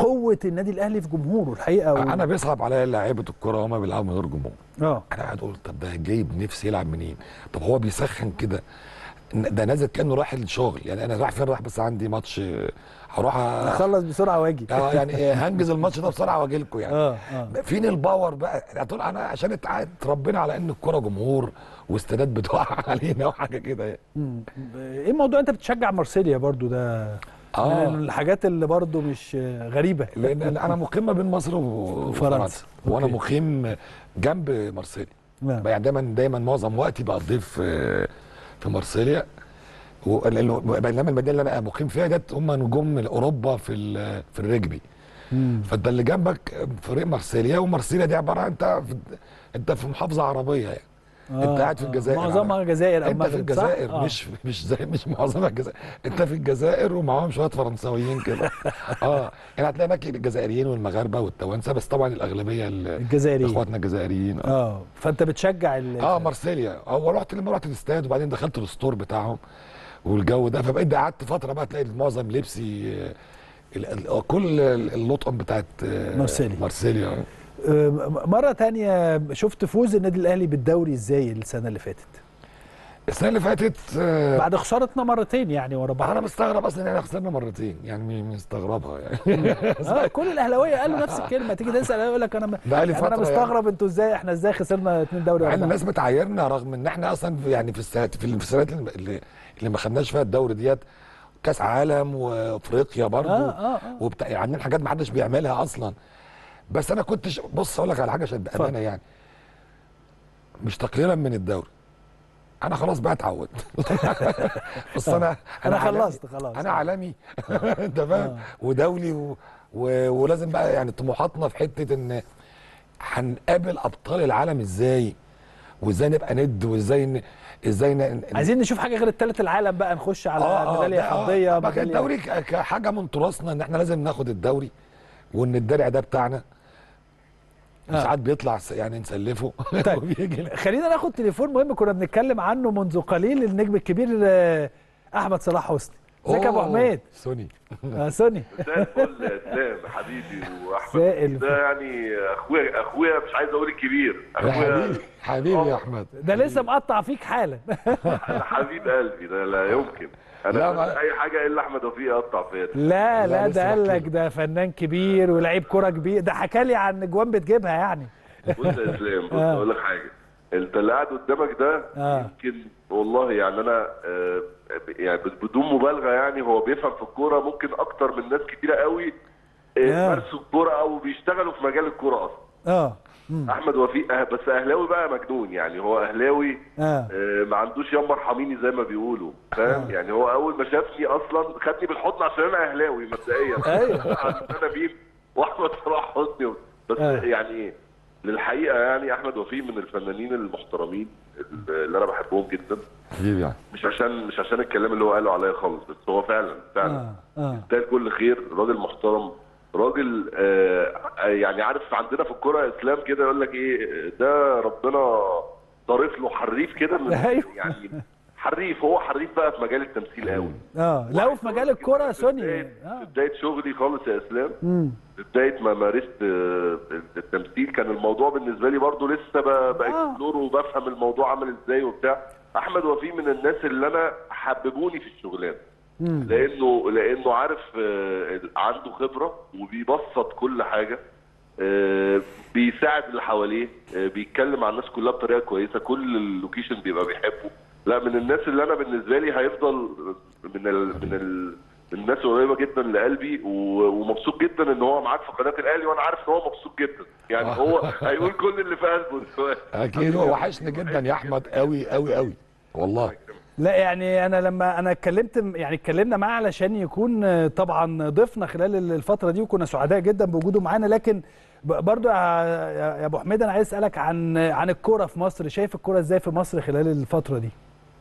قوه النادي الاهلي في جمهوره الحقيقه و... انا بيصعب عليا لعيبه الكوره وهما بيلعبوا من غير جمهور اه انا قاعد اقول طب ده جايب نفسي يلعب منين طب هو بيسخن كده ده نازل كانه رايح الشغل يعني انا رايح فين رايح بس عندي ماتش آه، هروح أ- اخلص بسرعه واجي آه، يعني إيه، هنجز الماتش ده بسرعه واجي لكم يعني اه اه فين الباور بقى هتقول انا عشان اتع- اتربينا على ان الكوره جمهور واستادات بتقع علينا وحاجه كده يعني. مم. ايه الموضوع انت بتشجع مارسيليا برضو ده آه. من الحاجات اللي برضو مش غريبه لان انا مقيم ما بين مصر و- وفرنسا. وفرنسا وانا أوكي. مقيم جنب مارسيليا نعم. يعني دايما دايما معظم وقتي بقضيه في في مارسيليا و- لأنه- بينما المدينه اللي انا مقيم فيها ديت هم نجوم اوروبا في ال- في الرجبي مم. فانت اللي جنبك فريق مارسيليا ومارسيليا دي عباره عن انت في انت في محافظه عربيه يعني انت قاعد في الجزائر معظمها جزائر او انت في مغرب صح؟ الجزائر آه. مش مش زي مش معظمها الجزائر انت في الجزائر ومعاهم شويه فرنساويين كده اه يعني هتلاقي هناك الجزائريين والمغاربه والتوانسه بس طبعا الاغلبيه ال- الجزائريين اخواتنا الجزائريين اه, اه فانت بتشجع ال آه مارسيليا هو رحت لما رحت الاستاد وبعدين دخلت الستور بتاعهم والجو ده فبقيت قعدت فتره بقى تلاقي معظم لبسي آه، ال- ال- كل اللطقم بتاعت آه، مارسيليا. مارسيليا آه، مرة تانية شفت فوز النادي الأهلي بالدوري ازاي السنة اللي فاتت السنه اللي فاتت آه، بعد خسارتنا مرتين يعني ورا بعض انا مستغرب اصلا ان احنا خسرنا مرتين يعني مستغربها يعني اه كل الاهلاويه قالوا نفس الكلمه تيجي تسال يقول لك انا م... بقالي يعني انا فترة مستغرب انتوا ازاي احنا ازاي خسرنا اتنين دوري مع ورا ان بعض الناس بتعايرنا رغم ان احنا اصلا في- يعني في السنوات في السنوات اللي, اللي ما خدناش فيها الدوري ديت كاس عالم وافريقيا برضو اه اه اه وبتاع يعني عندنا حاجات ما حدش بيعملها اصلا بس انا كنت ش... بص اقول لك على حاجه عشان اتفضل. بامانه يعني مش تقليلا من الدوري انا خلاص بقى اتعودت بص انا انا عالمي. خلصت خلاص انا عالمي انت فاهم آه. ودولي و... و... ولازم بقى يعني طموحاتنا في حته ان هنقابل ابطال العالم ازاي وازاي نبقى ند وازاي ن... ازاي ن... ن- عايزين نشوف حاجه غير الثالث العالم بقى نخش على ميداليه ده- حظيه بقى ميدالية- الدوري ك- كحاجه من تراثنا ان احنا لازم ناخد الدوري وان الدرع ده بتاعنا آه. ساعات بيطلع س- يعني نسلفه طيب. وبيجي خلينا ناخد تليفون مهم كنا بنتكلم عنه منذ قليل النجم الكبير آه، احمد صلاح حسني ازيك يا ابو أوه، حميد سوني آه سوني مساء الفل يا اسلام حبيبي واحمد مساء الفل. ده يعني اخويا اخويا مش عايز اقول الكبير يا اخويا حبيبي حبيبي يا احمد ده لسه مقطع فيك حالا أنا حبيب قلبي ده لا يمكن انا لا، لا ما- اي حاجه الا احمد وفيق يقطع فيا لا لا، لا لسه ده قال بحكي لك ده فنان كبير ولعيب كوره كبير ده حكى لي عن اجوان بتجيبها يعني بص يا اسلام بص آه. اقول لك حاجه انت اللي قاعد قدامك ده آه. يمكن والله يعني انا آه، يعني بدون مبالغه يعني هو بيفهم في الكوره ممكن اكتر من ناس كتيره قوي آه. آه، مارسوا الكوره او بيشتغلوا في مجال الكوره اصلا اه مم. احمد وفيق آه، بس اهلاوي بقى مجنون يعني هو اهلاوي اه آه، ما عندوش يما ارحميني زي ما بيقولوا فاهم يعني هو اول ما شافني اصلا خدني بالحضن عشان انا اهلاوي مبدئيا أيوة. عشان انا مين واحمد صلاح حسني بس أيوة. يعني ايه للحقيقه يعني احمد وفيق من الفنانين المحترمين اللي انا بحبهم جدا حبيبي يعني مش عشان مش عشان الكلام اللي هو قاله عليا خالص بس هو فعلا فعلا اه اه يستاهل كل خير راجل محترم راجل آه يعني عارف عندنا في الكوره يا اسلام كده يقول لك ايه ده ربنا ضارف له حريف كده من أيوة. يعني حريف هو حريف بقى في مجال التمثيل قوي اه لو في مجال الكوره في سوني بداية, في اه بدايه شغلي خالص يا اسلام مم. في بدايه ما مارست آه، التمثيل كان الموضوع بالنسبه لي برضو لسه ب- باكسبلور وبفهم الموضوع عامل ازاي وبتاع احمد وفيه من الناس اللي انا حببوني في الشغلانه مم. لانه لانه عارف آه، عنده خبره وبيبسط كل حاجه آه، بيساعد اللي حواليه آه، بيتكلم مع الناس كلها بطريقه كويسه كل اللوكيشن بيبقى بيحبه لا من الناس اللي انا بالنسبه لي هيفضل من ال من ال من الناس قريبه جدا لقلبي و- ومبسوط جدا ان هو معاك في قناه الاهلي وانا عارف ان هو مبسوط جدا يعني هو هيقول كل اللي في قلبه دلوقتي اكيد هو وحشني جدا يا احمد قوي قوي قوي والله لا يعني انا لما انا اتكلمت يعني اتكلمنا معاه علشان يكون آه، طبعا ضيفنا خلال الفتره دي وكنا سعداء جدا بوجوده معانا لكن ب- برضو يا يا ابو حميد انا عايز اسالك عن عن الكوره في مصر شايف الكوره ازاي في مصر خلال الفتره دي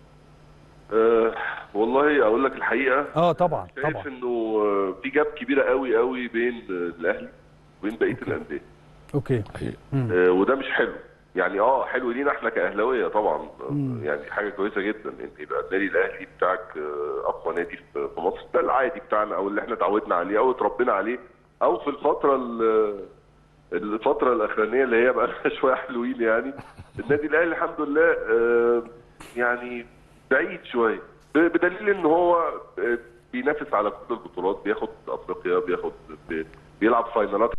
أه والله اقول لك الحقيقه اه طبعا شايف طبعا انه آه، في جاب كبيره قوي قوي بين آه، الاهلي وبين بقيه الانديه اوكي آه، وده مش حلو يعني اه حلو لينا احنا كاهلاويه طبعا آه، يعني حاجه كويسه جدا ان يبقى النادي الاهلي بتاعك آه، اقوى نادي في في مصر ده العادي بتاعنا او اللي احنا اتعودنا عليه او اتربينا عليه او في الفتره ال- الفتره الاخرانيه اللي هي بقى لها شويه حلوين يعني النادي الاهلي الحمد لله آه، يعني بعيد شويه ب- بدليل ان هو آه، بينافس على كل البطولات بياخد افريقيا بياخد بي- بيلعب فاينالات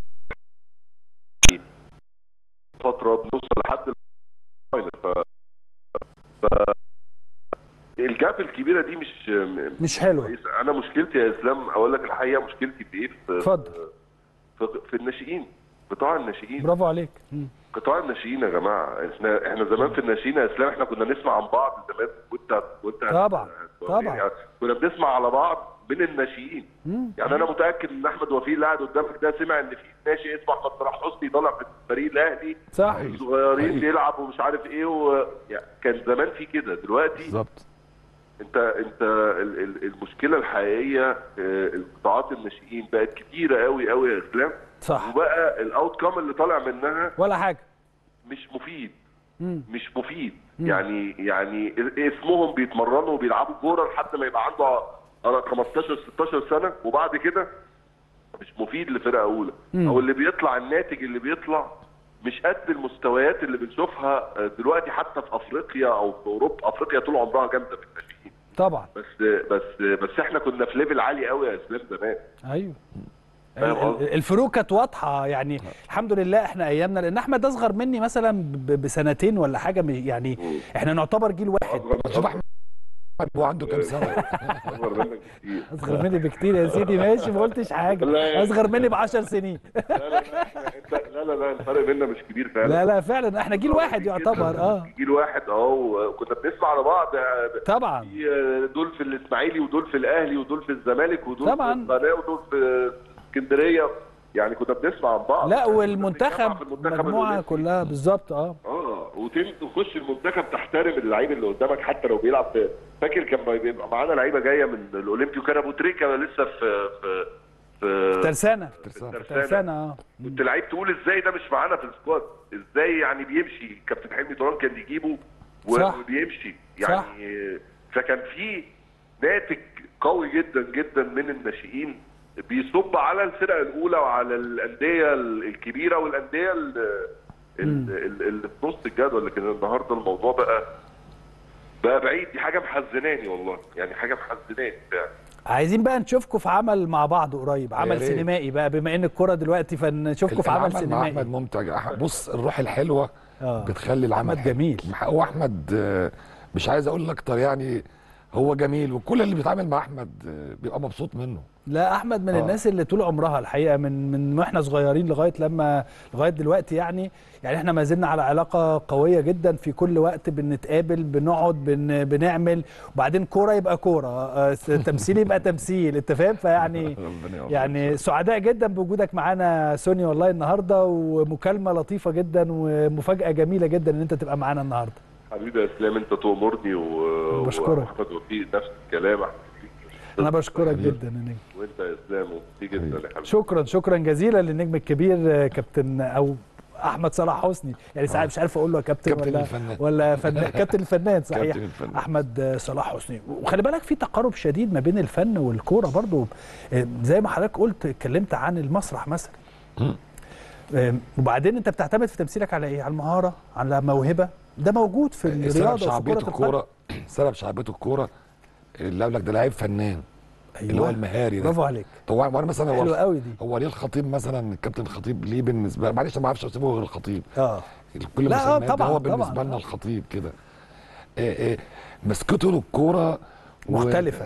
فتره بنوصل لحد الفاينل ف ف الجاب الكبيره دي مش مش حلوه كويسة. انا مشكلتي يا اسلام اقول لك الحقيقه مشكلتي في ايه في اتفضل في, في الناشئين قطاع الناشئين برافو عليك مم. قطاع الناشئين يا جماعه احنا احنا زمان في الناشئين يا اسلام احنا كنا نسمع عن بعض زمان وانت وانت طبعا، طبعا. يعني كنا بنسمع على بعض من الناشئين مم. يعني انا متاكد ان احمد وفيق اللي قاعد قدامك ده سمع ان في ناشئ اسمه احمد صلاح حسني طالع في الفريق الاهلي صح صغيرين حقيقي. بيلعب ومش عارف ايه و... يعني كان زمان في كده دلوقتي بالظبط انت انت ال- ال- المشكله الحقيقيه آه، القطاعات الناشئين بقت كتيره قوي قوي يا اسلام صح وبقى الاوت كام اللي طالع منها ولا حاجه مش مفيد مم. مش مفيد يعني يعني اسمهم بيتمرنوا وبيلعبوا كوره لحد ما يبقى عنده أنا 15 16 سنه وبعد كده مش مفيد لفرقه اولى مم. او اللي بيطلع الناتج اللي بيطلع مش قد المستويات اللي بنشوفها آه، دلوقتي حتى في افريقيا او في اوروبا افريقيا طول عمرها جامده في الناشئين طبعا بس بس بس احنا كنا في ليفل عالي قوي يا اسلام زمان ايوه فاهم ال- قصدي؟ الفروق كانت واضحه يعني الحمد لله احنا ايامنا لان احمد اصغر مني مثلا ب- بسنتين ولا حاجه مش- يعني احنا نعتبر جيل واحد شوف احمد هو عنده كام سنه اصغر منك كتير اصغر مني بكتير يا سيدي ماشي ما قلتش لا حاجه يا- اصغر مني ب 10 سنين لا لا لا إحنا- انت لا لا لا الفرق بيننا مش كبير فعلا لا لا فعلا احنا جيل واحد يعتبر اه جيل واحد اه وكنا بنسمع على بعض آه، طبعا في دول في الاسماعيلي ودول في الاهلي ودول في الزمالك ودول طبعا. في القناه ودول في اسكندريه يعني كنا بنسمع عن بعض لا يعني كنا بنتجمع والمنتخب في المنتخب مجموعه الأولمبي. كلها بالظبط اه اه وتن- تخش المنتخب تحترم اللعيب اللي قدامك حتى لو بيلعب في فاكر كان بيبقى معانا لعيبه جايه من الاولمبي وكان ابو تريكه لسه في في في ترسانه ترسانة. الترسانة. ترسانه اه كنت لعيب تقول ازاي ده مش معانا في السكواد ازاي يعني بيمشي كابتن حلمي طولان كان يجيبه و- صح. وبيمشي صح. يعني فكان في ناتج قوي جدا جدا من الناشئين بيصب على الفرقه الاولى وعلى الانديه الكبيره والانديه ال- ال- ال- اللي في نص الجدول لكن النهارده الموضوع بقى بقى بعيد دي حاجه محزناني والله يعني حاجه محزناني فعلا عايزين بقى نشوفكم في عمل مع بعض قريب عمل ريت. سينمائي بقى بما ان الكوره دلوقتي فنشوفكم في عمل العمل مع احمد سينمائي ممتع أح- بص الروح الحلوه آه. بتخلي العمل أحمد حلو. جميل. مح- هو احمد آه، مش عايز اقول اكتر يعني هو جميل وكل اللي بيتعامل مع احمد آه، بيبقى مبسوط منه لا احمد من آه. الناس اللي طول عمرها الحقيقه من من واحنا صغيرين لغايه لما لغايه دلوقتي يعني يعني احنا ما زلنا على علاقه قويه جدا في كل وقت بنتقابل بنقعد بن بنعمل وبعدين كوره يبقى كوره آه، س- تمثيل يبقى تمثيل انت فاهم فيعني ربنا يوفقك. يعني سعداء جدا بوجودك معانا سوني والله النهارده ومكالمه لطيفه جدا ومفاجاه جميله جدا ان انت تبقى معانا النهارده حبيبي يا اسلام انت تؤمرني و... بشكرك. واحمد وفيق نفس الكلام أحمد وفيق. انا بشكرك جدا يا نجم وانت يا اسلام ومبسوط جدا يا حبيبي شكرا شكرا جزيلا للنجم الكبير آه، كابتن او احمد صلاح حسني يعني ساعات مش عارف اقول له كابتن, كابتن ولا الفنان. ولا فنان كابتن الفنان صحيح كابتن الفنان. احمد آه، صلاح حسني وخلي بالك في تقارب شديد ما بين الفن والكوره برضو آه، زي ما حضرتك قلت اتكلمت عن المسرح مثلا مم. آه، وبعدين انت بتعتمد في تمثيلك على ايه على المهاره على موهبه ده موجود في سبب الرياضه وفي شعبيه كره القدم الكوره سبب شعبيه الكوره اللي اقول لك ده لعيب فنان اللي هو أيوة. المهاري ده برافو عليك طب هو وانا مثلا حلوه هو قوي دي هو ليه الخطيب مثلا الكابتن الخطيب ليه بالنسبه معلش أنا ما اعرفش اسيبه غير الخطيب اه كل لا، آه، مسميات ده طبعاً، هو طبعاً. بالنسبه لنا الخطيب كده إيه إيه مسكته للكوره و- مختلفة.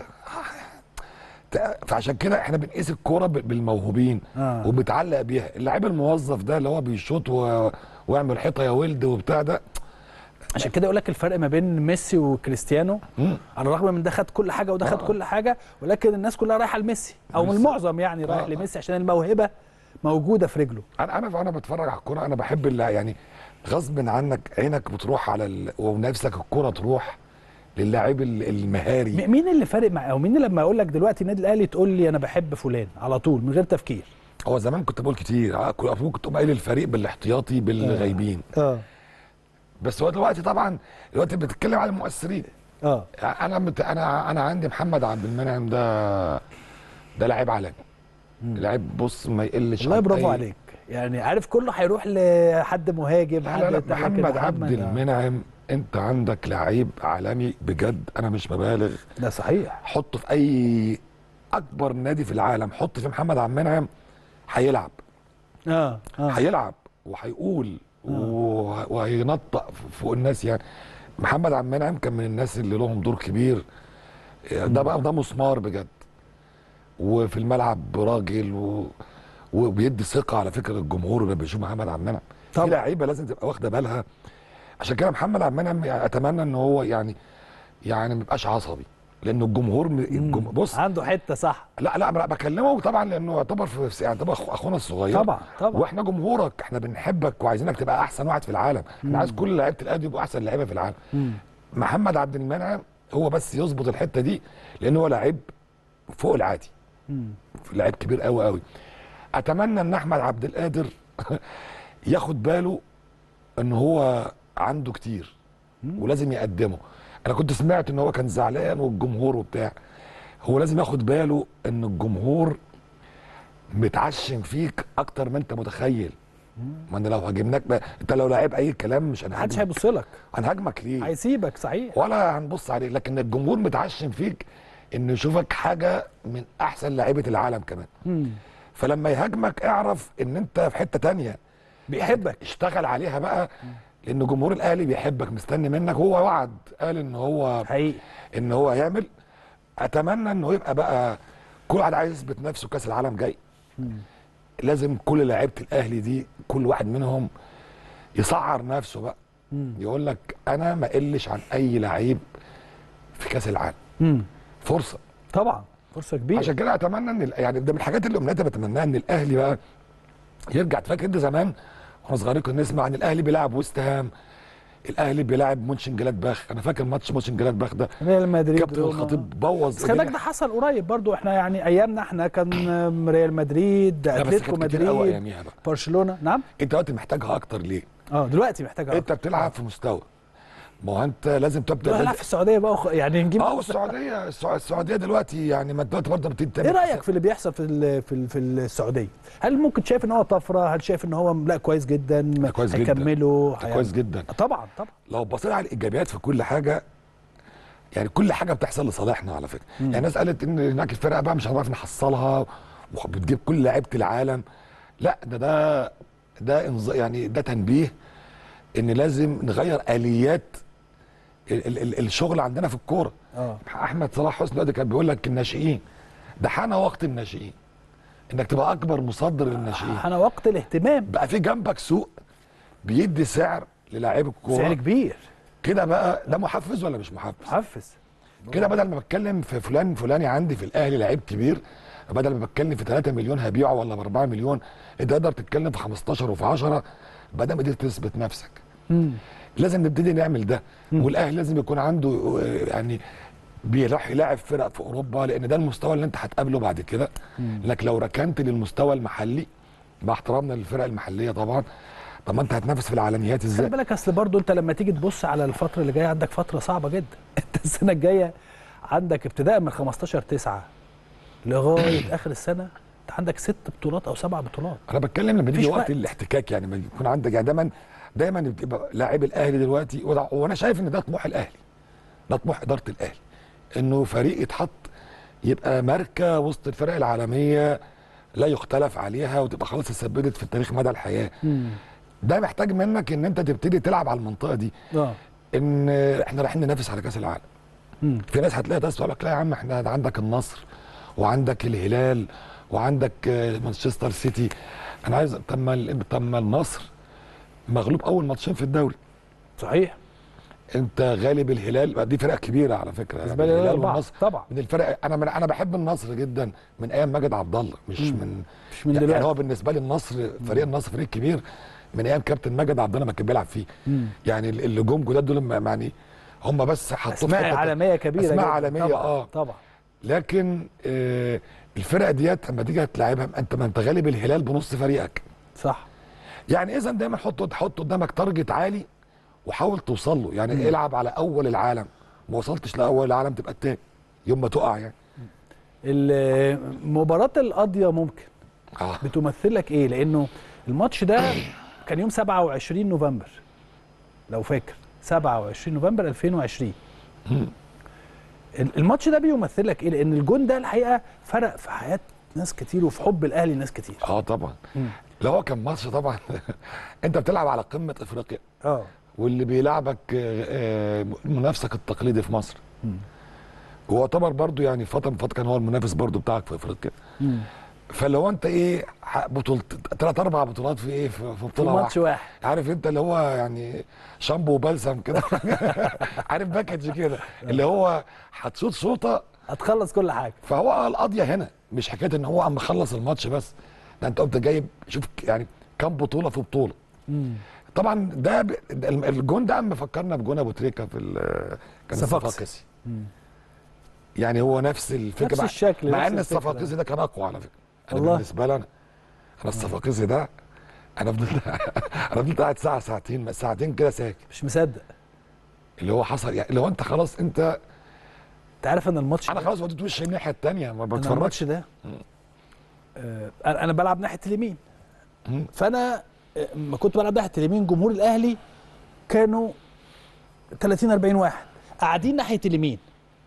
ت- فعشان كده احنا بنقيس الكوره ب- بالموهوبين آه. وبتعلق بيها اللعيب الموظف ده اللي هو بيشوط و... ويعمل حيطه يا ولد وبتاع ده عشان كده اقول لك الفرق ما بين ميسي وكريستيانو مم. على الرغم من ده خد كل حاجه وده خد آه. كل حاجه ولكن الناس كلها رايحه لميسي او من ميسي. المعظم يعني رايح آه. لميسي عشان الموهبه موجوده في رجله انا انا انا بتفرج على الكوره انا بحب اللي يعني غصب عنك عينك بتروح على ال... ونفسك الكوره تروح للاعب ال- المهاري م- مين اللي فارق مع او مين اللي لما اقول لك دلوقتي النادي الاهلي تقول لي انا بحب فلان على طول من غير تفكير هو زمان كنت بقول كتير آه، كنت ممكن تقوم قايل الفريق بالاحتياطي بالغايبين اه بس هو دلوقتي طبعا دلوقتي بتتكلم على المؤثرين اه انا مت... انا انا عندي محمد عبد المنعم ده ده لاعب عالمي لعيب بص ما يقلش والله عن برافو أي- عليك يعني عارف كله هيروح لحد مهاجم لا لا لا حد بتاع محمد كده. عبد محمد- المنعم انت عندك لعيب عالمي بجد انا مش ببالغ ده صحيح حطه في اي اكبر نادي في العالم حط في محمد عبد المنعم هيلعب اه اه هيلعب وهيقول وه- وهينطق فوق الناس يعني محمد عبد المنعم كان من الناس اللي لهم دور كبير ده بقى ده مسمار بجد وفي الملعب راجل و... وبيدي ثقه على فكره الجمهور اللي بيشوف محمد عبد المنعم في طبعا. لعيبه لازم تبقى واخده بالها عشان كده محمد عبد المنعم يعني اتمنى ان هو يعني يعني ما يبقاش عصبي لان الجمهور الجم... بص عنده حته صح لا لا أنا بكلمه طبعا لانه يعتبر في يعني يعتبر أخو- اخونا الصغير طبعا طبعا واحنا جمهورك احنا بنحبك وعايزينك تبقى احسن واحد في العالم احنا عايز كل لعيبه الاهلي يبقوا احسن لعيبه في العالم مم. محمد عبد المنعم هو بس يظبط الحته دي لان هو لعيب فوق العادي مم. لعيب كبير قوي قوي اتمنى ان احمد عبد القادر ياخد باله ان هو عنده كتير ولازم يقدمه انا كنت سمعت ان هو كان زعلان والجمهور وبتاع هو لازم ياخد باله ان الجمهور متعشم فيك اكتر ما انت متخيل ما انا لو هاجمناك بقى انت لو لعيب اي كلام مش محدش هنهاجمك هيبص لك هنهاجمك ليه هيسيبك صحيح ولا هنبص عليه لكن الجمهور متعشم فيك انه يشوفك حاجه من احسن لعيبه العالم كمان مم. فلما يهاجمك اعرف ان انت في حته تانية بيحبك اشتغل عليها بقى لان جمهور الاهلي بيحبك مستني منك هو وعد قال ان هو حقيقي ان هو هيعمل اتمنى انه يبقى بقى كل واحد عايز يثبت نفسه كاس العالم جاي لازم كل لعيبه الاهلي دي كل واحد منهم يسعر نفسه بقى مم. يقول لك انا ما اقلش عن اي لعيب في كاس العالم مم. فرصه طبعا فرصه كبيره عشان كده اتمنى ان ال- يعني ده من الحاجات اللي امنيتي بتمناها ان الاهلي بقى يرجع فاكر انت زمان واحنا صغيرين كنا نسمع عن الاهلي بيلعب ويست هام الاهلي بيلعب مونشن جلادباخ انا فاكر ماتش مونشن جلادباخ ده ريال مدريد كابتن روما. الخطيب بوظ بس خلي بالك ده حصل قريب برضو احنا يعني ايامنا احنا كان ريال مدريد لا بس اتلتيكو كانت كتير قوي مدريد اياميها بقى برشلونه نعم انت دلوقتي محتاجها اكتر ليه؟ اه دلوقتي محتاجه انت بتلعب في مستوى ما هو انت لازم تبدا نروح نلعب في السعوديه بقى وخ... يعني نجيب اه والسعوديه السع- السعوديه دلوقتي يعني ما دلوقتي برضه بتبتدي ايه تعمل رايك في اللي بيحصل في ال... في ال... في السعوديه هل ممكن شايف ان هو طفره هل شايف ان هو لا كويس جدا كويس جدا. هيكملوا ده هي- كويس جدا طبعا طبعا لو بصينا على الايجابيات في كل حاجه يعني كل حاجه بتحصل لصالحنا على فكره مم. يعني الناس قالت ان هناك الفرقه بقى مش هنعرف نحصلها وبتجيب كل لعيبه العالم لا ده ده ده إنظ- يعني ده تنبيه ان لازم نغير اليات ال ال ال الشغل عندنا في الكوره اه احمد صلاح حسني دلوقتي كان بيقول لك الناشئين ده حان وقت الناشئين انك تبقى اكبر مصدر للناشئين انا وقت الاهتمام بقى في جنبك سوق بيدي سعر للاعيب الكوره سعر كبير كده بقى ده محفز ولا مش محفز محفز كده بدل ما بتكلم في فلان فلاني عندي في الاهلي لعيب كبير بدل ما بتكلم في 3 مليون هبيعه ولا ب 4 مليون انت تقدر تتكلم في 15 وفي 10 بدل ما قدرت تثبت نفسك مم. لازم نبتدي نعمل ده والاهلي لازم يكون عنده آه، يعني بيروح يلاعب فرق في اوروبا لان ده المستوى اللي انت هتقابله بعد كده لك لو ركنت للمستوى المحلي مع احترامنا للفرق المحليه طبعا طب ما انت هتنافس في العالميات خلي ازاي بالك اصل برضو انت لما تيجي تبص على الفتره اللي جايه عندك فتره صعبه جدا انت السنه الجايه عندك ابتداء من 15 9 لغايه اخر السنه انت عندك ست بطولات او سبع بطولات انا بتكلم لما يجي مفيش وقت وقت. الاحتكاك يعني لما يكون عندك يعني دايما دايما بتبقى لاعب الاهلي دلوقتي وده- وانا شايف ان ده طموح الاهلي ده طموح اداره الاهلي انه فريق يتحط يبقى ماركه وسط الفرق العالميه لا يختلف عليها وتبقى خلاص اتثبتت في التاريخ مدى الحياه ده محتاج منك ان انت تبتدي تلعب على المنطقه دي اه ان احنا رايحين ننافس على كاس العالم مم. في ناس هتلاقي ناس تقول لك لا يا عم احنا ده عندك النصر وعندك الهلال وعندك آه، مانشستر سيتي انا عايز طب ما ال- طب ما النصر مغلوب اول ماتشين في الدوري صحيح انت غالب الهلال دي فرق كبيره على فكره بالنسبه لي أربعة. طبعا من الفرق انا من انا بحب النصر جدا من ايام ماجد عبد الله مش مم. من مش من يعني دلوقتي هو بالنسبه لي النصر فريق النصر فريق كبير من ايام كابتن ماجد عبد الله ما كان بيلعب فيه مم. يعني اللي جم جداد دول ما- يعني هم بس حطوه في اسماء حتة- عالميه كبيره اسماء جداً. عالميه طبعا. اه طبعا لكن آه الفرقه ديت لما تيجي تلعبها انت ما انت غالب الهلال بنص فريقك صح يعني اذا دايما حط حط قدامك تارجت عالي وحاول توصل له يعني مم. العب على اول العالم ما وصلتش لاول العالم تبقى التاني يوم ما تقع يعني ال- مباراه القاضيه ممكن اه بتمثل لك ايه لانه الماتش ده كان يوم 27 نوفمبر لو فاكر 27 نوفمبر 2020 مم. ال- الماتش ده بيمثل لك ايه لان الجون ده الحقيقه فرق في حياه ناس كتير وفي حب الاهلي ناس كتير اه طبعا مم. لو هو كان ماتش طبعا انت بتلعب على قمه افريقيا اه واللي بيلعبك آه، آه، منافسك التقليدي في مصر مم. هو يعتبر برضو يعني فتره من فتره كان هو المنافس برضو بتاعك في افريقيا مم. فلو انت ايه ح- بطولة ثلاث اربع بطولات في ايه في, في في بطوله ماتش واحده واحد عارف انت اللي هو يعني شامبو وبلسم كده عارف باكج كده اللي هو هتشوط شوطه هتخلص كل حاجه فهو القضيه هنا مش حكايه ان هو عم خلص الماتش بس ده انت قمت جايب شوف يعني كام بطوله في بطوله مم. طبعا ده ب... ده الم- الجون ده اما فكرنا بجون ابو تريكه في ال- كان صفاقسي. الصفاقسي مم. يعني هو نفس الفكره نفس مع- الشكل، مع نفس ان الفكرة. الصفاقسي ده كان اقوى على فكره انا والله. بالنسبه لي انا انا الصفاقسي ده انا فضلت انا فضلت قاعد ساعه ساعتين ساعتين كده ساكت مش مصدق اللي هو حصل يعني اللي هو انت خلاص انت انت عارف ان الماتش انا ده- خلاص وديت وشي الناحيه الثانيه ما انا بتفرجش الماتش ده آه انا أنا بلعب ناحيه اليمين مم. فانا آه، لما كنت بلعب ناحيه اليمين جمهور الاهلي كانوا 30 40 واحد قاعدين ناحيه اليمين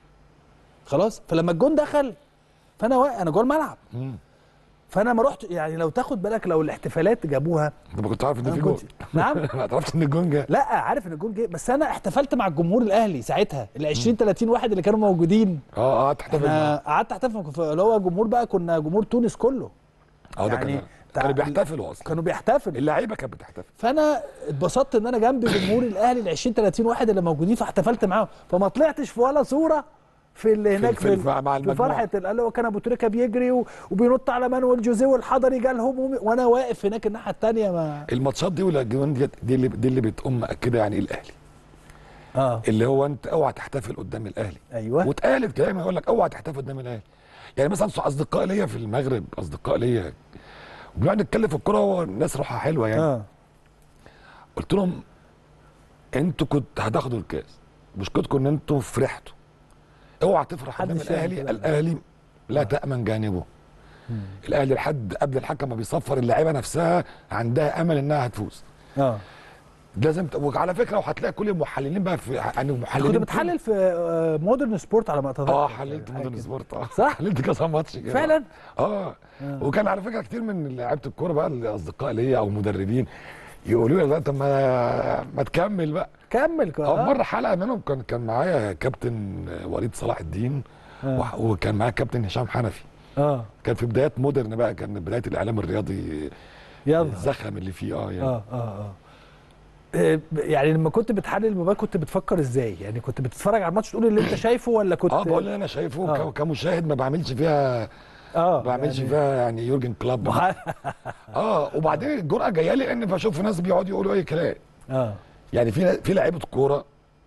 خلاص فلما الجون دخل فانا وا... انا جوه الملعب مم. فانا ما رحت يعني لو تاخد بالك لو الاحتفالات جابوها انت ما كنت عارف ان أنا في جون كنت- نعم ما تعرفش ان الجون جه لا عارف ان الجون جه بس انا احتفلت مع الجمهور الاهلي ساعتها ال 20 30 واحد اللي كانوا موجودين اه اه تحتفل انا معاه. قعدت احتفل في- اللي هو جمهور بقى كنا جمهور تونس كله اه ده يعني كان تع- كانوا بيحتفلوا اصلا كانوا بيحتفلوا اللعيبه كانت بتحتفل فانا اتبسطت ان انا جنب جمهور الاهلي ال 20 30 واحد اللي موجودين فاحتفلت معاهم فما طلعتش في ولا صوره في اللي هناك في في, الف- مع في المجموعة. فرحه ال- اللي هو كان ابو تريكه بيجري و- وبينط على مانويل جوزيه والحضري جالهم وم- وانا واقف هناك الناحيه الثانيه ما الماتشات دي والاجوان دي دي اللي دي اللي بتقوم مأكده يعني ايه الاهلي اه اللي هو انت اوعى تحتفل قدام الاهلي ايوه واتقالت كلام يقول لك اوعى تحتفل قدام الاهلي يعني مثلا اصدقاء ليا في المغرب اصدقاء ليا وبنقعد نتكلم في الكوره والناس روحها حلوه يعني اه قلت لهم انتوا كنت هتاخدوا الكاس مشكلتكم ان انتوا فرحتوا اوعى تفرح قدام محدش يعمل الاهلي كده. الاهلي لا تامن جانبه الاهلي لحد قبل الحكم ما بيصفر اللعيبه نفسها عندها امل انها هتفوز اه لازم ت... وعلى فكره وهتلاقي كل المحللين بقى في يعني المحللين كنت بتحلل في آه، مودرن سبورت على ما اتذكر اه حللت حاجة مودرن كده. سبورت اه صح؟ حللت كذا ماتش كده فعلا اه وكان على فكره كتير من لعيبه الكوره بقى الاصدقاء ليا او مدربين يقولوا لي لا طب ما ما تكمل بقى كمل كده اه مره حلقه منهم كان كان معايا كابتن وليد صلاح الدين آه. وح- وكان معايا كابتن هشام حنفي اه كان في بدايات مودرن بقى كان بدايه الاعلام الرياضي يلا الزخم اللي فيه اه يعني اه اه اه إيه، يعني لما كنت بتحلل المباراه كنت بتفكر ازاي؟ يعني كنت بتتفرج على الماتش تقول اللي انت شايفه ولا كنت اه بقول اللي انا شايفه آه. ك- كمشاهد ما بعملش فيها اه ما بعملش يعني فيها يعني يورجن كلوب مح- اه وبعدين الجرأه جايه لي لان بشوف ناس بيقعدوا يقولوا اي كلام اه يعني في في لعيبه كوره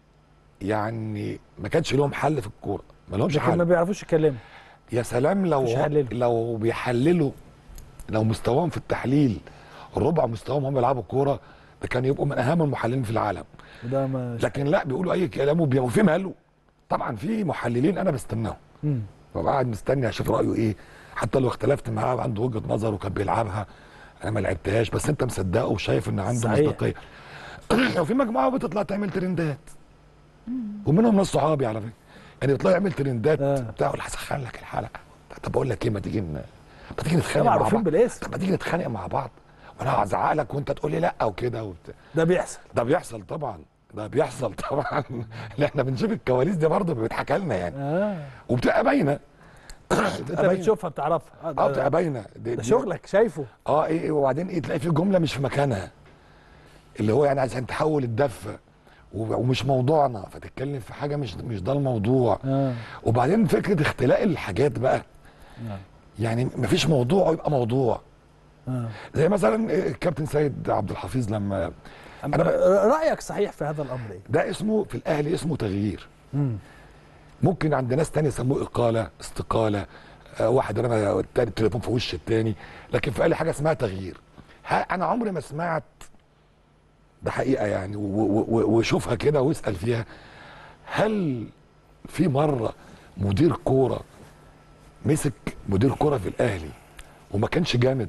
يعني ما كانش لهم حل في الكوره ما لهمش لكن ما حل بيعرفوش يتكلموا يا سلام لو مش يحللوا. لو بيحللوا لو مستواهم في التحليل ربع مستواهم هم بيلعبوا كوره ده كانوا يبقوا من اهم المحللين في العالم وده ما لكن لا بيقولوا اي كلام وبي- وفي ماله طبعا في محللين انا بستناهم مم. ببقى قاعد مستني اشوف رايه ايه حتى لو اختلفت معاه عنده وجهه نظر وكان بيلعبها انا ما لعبتهاش بس انت مصدقه وشايف ان عنده صحيح. مصداقيه وفي مجموعه بتطلع تعمل ترندات ومنهم ناس صحابي على فكره يعني بيطلع يعمل ترندات آه. بتاع يقول هسخن لك الحلقه طب اقول لك ايه ما تيجي ن- ما تيجي نتخانق طبعا مع معروفين بعض بالاسم طب ما تيجي نتخانق مع بعض وانا هزعق لك وانت تقول لي لا وكده وبتاع ده بيحصل ده بيحصل طبعا ده بيحصل طبعا اللي احنا بنشوف الكواليس دي برضه بيتحكى لنا يعني اه وبتبقى باينه انت بتشوفها بتعرفها اه ده, بتبقى باينه دي- ده دي- شغلك شايفه اه ايه وبعدين ايه تلاقي في جمله مش في مكانها اللي هو يعني عشان تحول الدفه و- ومش موضوعنا فتتكلم في حاجه مش مش ده الموضوع اه وبعدين فكره اختلاق الحاجات بقى آه. يعني مفيش موضوع ويبقى موضوع اه زي مثلا الكابتن سيد عبد الحفيظ لما أما أنا بقى- رايك صحيح في هذا الامر ايه؟ ده اسمه في الاهلي اسمه تغيير مم. ممكن عند ناس تانية يسموه اقاله استقاله آه واحد رمى التاني التليفون في وش التاني لكن في الاهلي حاجه اسمها تغيير ها انا عمري ما سمعت ده حقيقه يعني و- و- و- وشوفها كده واسال فيها هل في مره مدير كوره مسك مدير كره في الاهلي وما كانش جامد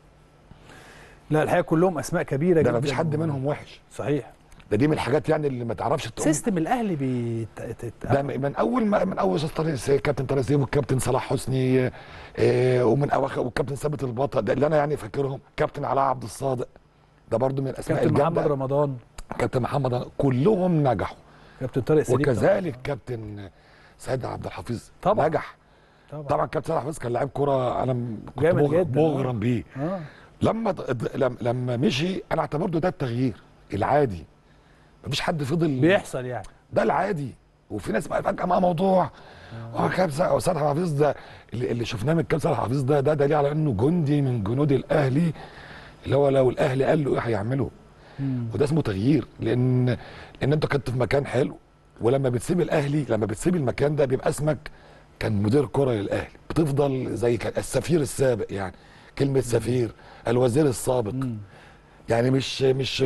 لا الحقيقه كلهم اسماء كبيره ده جدا ما فيش حد منهم وحش صحيح ده دي من الحاجات يعني اللي ما تعرفش تقوم سيستم الاهلي بيت... تت- ده من اول ما من اول استاذ طارق كابتن طارق سليم والكابتن صلاح حسني آه، ومن اواخر والكابتن ثابت البطل ده اللي انا يعني فاكرهم كابتن علاء عبد الصادق ده برضو من الاسماء كابتن محمد الجامده رمضان كابتن محمد كلهم نجحوا كابتن طارق سليم وكذلك كابتن سيد عبد الحفيظ طبعا. نجح طبعا, طبعا كابتن سيد عبد الحفيظ كان لاعب كوره انا م- كنت جامد مغرم, جدا. مغرم بيه آه. لما ض- لم- لما مشي انا اعتبرته ده التغيير العادي مفيش حد فضل بيحصل يعني ده العادي وفي ناس بقى فجاه مع موضوع اه كابتن سيد حفيظ ده اللي, اللي شفناه من كابتن سيد حفيظ ده ده دليل على انه جندي من جنود الاهلي اللي هو لو الاهلي قال له ايه هيعمله مم. وده اسمه تغيير لان لان انت كنت في مكان حلو ولما بتسيب الاهلي لما بتسيب المكان ده بيبقى اسمك كان مدير كره للاهلي بتفضل زي كان السفير السابق يعني كلمه سفير الوزير السابق مم. يعني مش مش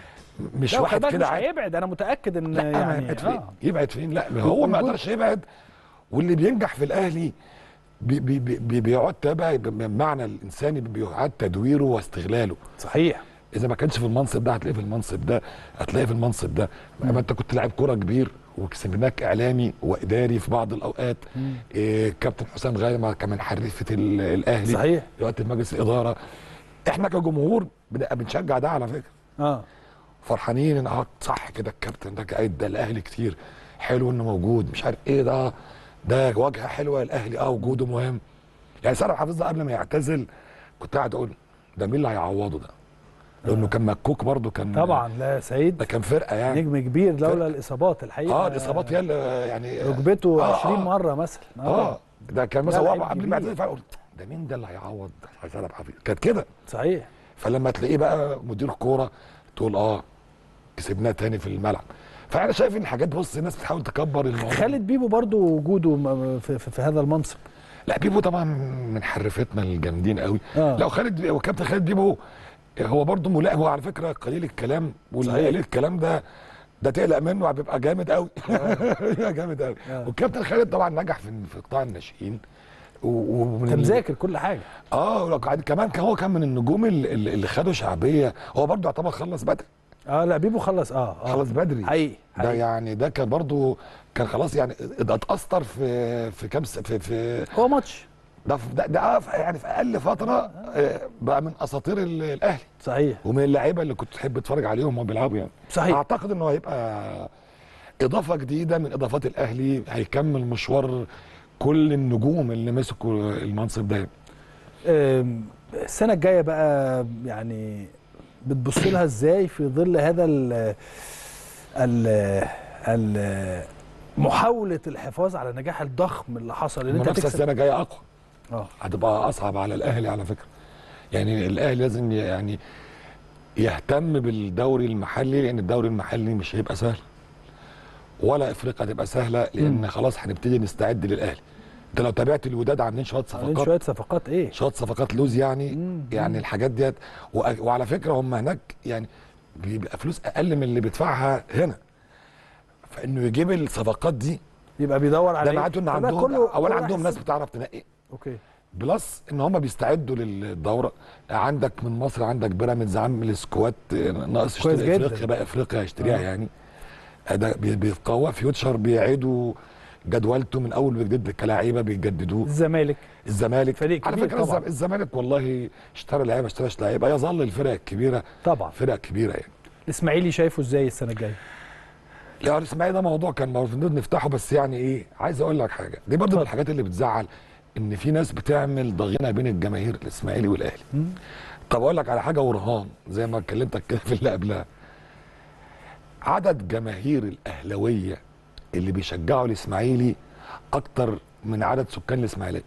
مش لا واحد وخلي بالك كده مش عادي. هيبعد انا متاكد ان لا يعني يعني يبعد فين آه. يبعد فين لا هو ما وجود- يقدرش يبعد واللي بينجح في الاهلي بي بي بي بيعاد تبع بمعنى الانساني بيعاد تدويره واستغلاله صحيح اذا ما كانش في المنصب ده هتلاقيه في المنصب ده هتلاقيه في المنصب ده ما انت كنت لاعب كوره كبير وكسبناك اعلامي واداري في بعض الاوقات مم. إيه كابتن حسام غايمه كمان حريفه ال- الاهلي صحيح دلوقتي في مجلس الاداره احنا كجمهور بنبقى بنشجع ده على فكره اه فرحانين ان اه صح كده الكابتن ده قاعد ده الاهلي كتير حلو انه موجود مش عارف ايه ده ده واجهه حلوه الاهلي اه وجوده مهم يعني سارة حافظ ده قبل ما يعتزل كنت قاعد اقول ده مين اللي هيعوضه ده لانه كان مكوك برضه كان طبعا لا سعيد ده كان فرقه يعني نجم كبير لولا الاصابات الحقيقه اه الاصابات هي اللي يعني ركبته آه، 20 آه. مره مثلا اه ده كان مثلا لا، هو لعيب قبل كبير. ما يعتزل فقلت ده مين ده اللي هيعوض سارة حافظ كانت كده صحيح فلما تلاقيه بقى مدير كوره تقول اه كسبناه تاني في الملعب فانا شايف ان حاجات بص الناس بتحاول تكبر الموضوع خالد بيبو برضو وجوده م- في, في, في هذا المنصب لا بيبو طبعا من حرفتنا الجامدين قوي آه. لو خالد وكابتن خالد بيبو هو برضه ملاء هو على فكره قليل الكلام واللي صحيح. قليل الكلام ده ده تقلق منه هيبقى جامد قوي بيبقى جامد قوي آه. والكابتن خالد طبعا نجح في في قطاع الناشئين و- ومن انت ال- مذاكر كل حاجه اه ولو قاعد- كمان كان هو كان من النجوم اللي, اللي خدوا شعبيه هو برضه يعتبر خلص بدري اه لا بيبو خلص اه, آه. خلص بدري حقيقي ده حقيقي. يعني ده كان برضه كان خلاص يعني ده اتأثر في في كام س- في في هو ماتش ده في- ده, ده آه في- يعني في اقل فتره آه، بقى من اساطير ال- الاهلي صحيح ومن اللعيبه اللي كنت تحب تتفرج عليهم وهم بيلعبوا يعني صحيح اعتقد انه هيبقى اضافه جديده من اضافات الاهلي هيكمل مشوار كل النجوم اللي مسكوا المنصب ده آم، السنه الجايه بقى يعني بتبص لها ازاي في ظل هذا ال ال ال محاوله الحفاظ على النجاح الضخم اللي حصل ان انت المنافسه تكسب السنه الجايه اقوى اه هتبقى اصعب على الاهلي على فكره يعني الاهلي لازم ي- يعني يهتم بالدوري المحلي لان الدوري المحلي مش هيبقى سهل ولا افريقيا هتبقى سهله لان مم. خلاص هنبتدي نستعد للاهلي انت لو تابعت الوداد عاملين شويه عاملين صفقات شويه صفقات ايه شويه صفقات لوز يعني مم. يعني الحاجات ديت وأ- وعلى فكره هم هناك يعني بيبقى فلوس اقل من اللي بيدفعها هنا فانه يجيب الصفقات دي يبقى بيدور على ده إيه؟ معناته ان فده عندهم كله- اولا كله عندهم ناس يحسب. بتعرف تنقي اوكي بلس ان هم بيستعدوا للدوره عندك من مصر عندك بيراميدز عامل سكواد ناقص كويس يشتري جدا. افريقيا بقى افريقيا هيشتريها آه. يعني ده بي- بيتقوى فيوتشر بيعيدوا جدولته من اول وجديد كلاعيبه بيجددوه الزمالك الزمالك فريق على كبير فكره طبعاً. الزم- الزمالك والله اشترى لعيبه اشتراش لعيبه يظل الفرق الكبيره طبعا فرق كبيره يعني الاسماعيلي شايفه ازاي السنه الجايه لا الاسماعيلي ده موضوع كان المفروض نفتحه بس يعني ايه عايز اقول لك حاجه دي برضه من اتفضل. الحاجات اللي بتزعل ان في ناس بتعمل ضغينه بين الجماهير الاسماعيلي والاهلي مم. طب اقول لك على حاجه ورهان زي ما كلمتك كده في اللي قبلها عدد جماهير الاهلاويه اللي بيشجعوا الاسماعيلي اكتر من عدد سكان الاسماعيليه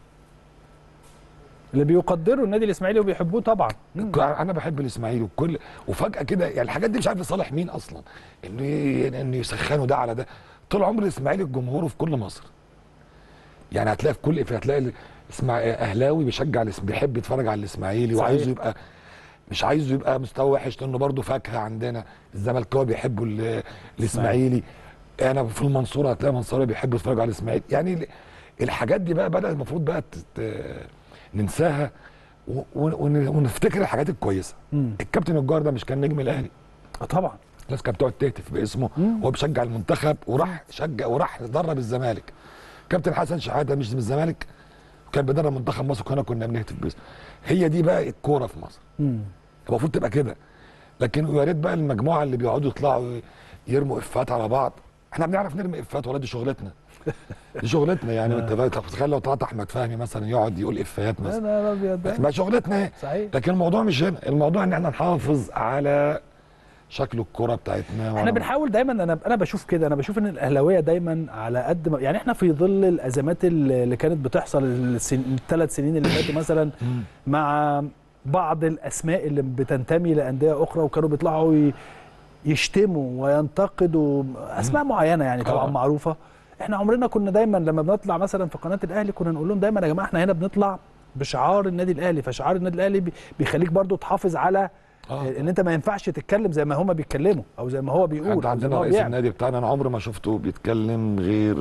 اللي بيقدروا النادي الاسماعيلي وبيحبوه طبعا مم. انا بحب الاسماعيلي وكل وفجاه كده يعني الحاجات دي مش عارف لصالح مين اصلا انه ي- انه يسخنوا ده على ده طول عمر الاسماعيلي جمهوره في كل مصر يعني هتلاقي في كل في هتلاقي اسمع اهلاوي بيشجع الاسم بيحب يتفرج على الاسماعيلي صحيح. وعايزه يبقى مش عايزه يبقى مستوى وحش لانه برضه فاكهه عندنا الزملكاويه بيحبوا ال- الاسماعيلي انا في المنصوره هتلاقي منصوره بيحبوا يتفرجوا على الاسماعيلي يعني ال- الحاجات دي بقى بدات المفروض بقى تت- ننساها و- ون- ونفتكر الحاجات الكويسه مم. الكابتن الجار ده مش كان نجم الاهلي آه طبعا الناس كانت بتقعد تهتف باسمه مم. وهو بيشجع المنتخب وراح شجع وراح يدرب الزمالك كابتن حسن شحاته مش من الزمالك كان بيدرب منتخب مصر وكنا كنا بنهتف باسمه هي دي بقى الكوره في مصر مم. المفروض تبقى كده لكن يا ريت بقى المجموعه اللي بيقعدوا يطلعوا يرموا افات على بعض احنا بنعرف نرمي افات ولا دي شغلتنا دي شغلتنا يعني انت بقى تخيل لو طلعت احمد فهمي مثلا يقعد يقول افيات لا مثلا لا لا أبيض ده. ما شغلتنا ايه صحيح لكن الموضوع مش هنا الموضوع ان احنا نحافظ على شكل الكرة بتاعتنا احنا بنحاول دايما انا انا بشوف كده انا بشوف ان الاهلاويه دايما على قد ما يعني احنا في ظل الازمات اللي كانت بتحصل الثلاث سنين اللي فاتوا مثلا مع بعض الاسماء اللي بتنتمي لانديه اخرى وكانوا بيطلعوا ي- يشتموا وينتقدوا اسماء معينه يعني طبعا آه. معروفه احنا عمرنا كنا دايما لما بنطلع مثلا في قناه الاهلي كنا نقول لهم دايما يا جماعه احنا هنا بنطلع بشعار النادي الاهلي فشعار النادي الاهلي بي- بيخليك برضو تحافظ على آه. ان انت ما ينفعش تتكلم زي ما هما بيتكلموا او زي ما هو بيقول انت أو زي ما عندنا هو رئيس بيعمل. النادي بتاعنا انا عمري ما شفته بيتكلم غير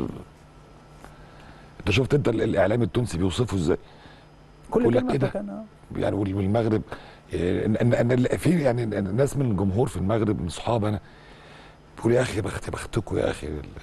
انت شفت انت ال- الاعلام التونسي بيوصفه ازاي كل يقول لك كلمه إيه ده؟ مكانها يعني يعني وال- والمغرب إيه، ان ان ان ال- في يعني إن- إن ناس من الجمهور في المغرب من صحابي انا بيقولوا يا اخي يا بخت يا بختكم يا اخي بال-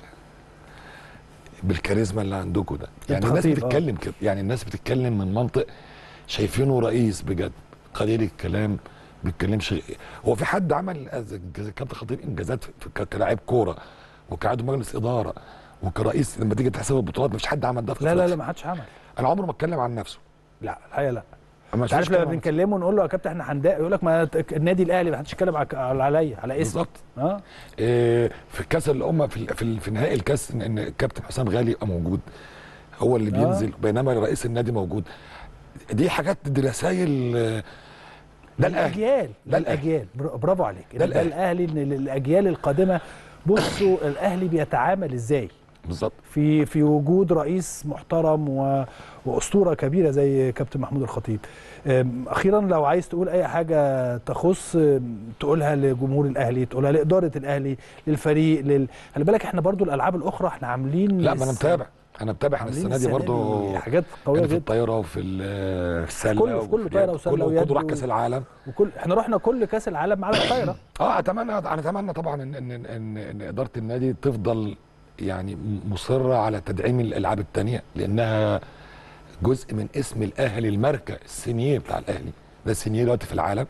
بالكاريزما اللي عندكم ده يعني الناس خطيب، آه. بتتكلم كده يعني الناس بتتكلم من منطق شايفينه رئيس بجد قليل الكلام ما بيتكلمش هو في حد عمل زي كابتن خطيب انجازات في- في- ك- كلاعب كوره وكعضو مجلس اداره وكرئيس لما تيجي تحسب البطولات مفيش حد عمل ده في لا لا لا أفريقيا. ما حدش عمل انا عمري ما اتكلم عن نفسه لا الحقيقه لا أما انت عارف شفتش لما كلام عن نفسه. بنكلمه نقول له يا كابتن احنا هنداء يقول لك ما ت- النادي الاهلي ما حدش يتكلم على على- عليا على اسمي بالظبط اه إيه، في كاس الامه في ال- في, ال- في نهائي الكاس ان إن الكابتن حسام غالي يبقى موجود هو اللي آه. بينزل بينما رئيس النادي موجود دي حاجات دي رسائل آه، ده الاهلي الاجيال ده ده الأهلي. الاجيال بر- برافو عليك ده ده الأهلي. الاهلي ان ال- الاجيال القادمه بصوا الاهلي بيتعامل ازاي بالظبط في في وجود رئيس محترم و... واسطوره كبيره زي كابتن محمود الخطيب أم، اخيرا لو عايز تقول اي حاجه تخص أم، تقولها لجمهور الاهلي تقولها لاداره الاهلي للفريق لل... خلي بالك احنا برضو الالعاب الاخرى احنا عاملين لا ما انا الس- متابع انا متابع احنا عاملين السنه دي برضو دي حاجات قويه كان في جدا الطايره وفي ال- في السله كله- في كله وفي طايرة اليد، وسلة كله ويد كله راح و- كاس العالم وكل احنا رحنا كل كاس العالم على الطايره اه اتمنى انا اتمنى طبعا ان ان ان, إن اداره النادي تفضل يعني مصره على تدعيم الالعاب التانية لانها جزء من اسم الاهلي الماركه السينيه بتاع الاهلي ده السينيه دلوقتي في العالم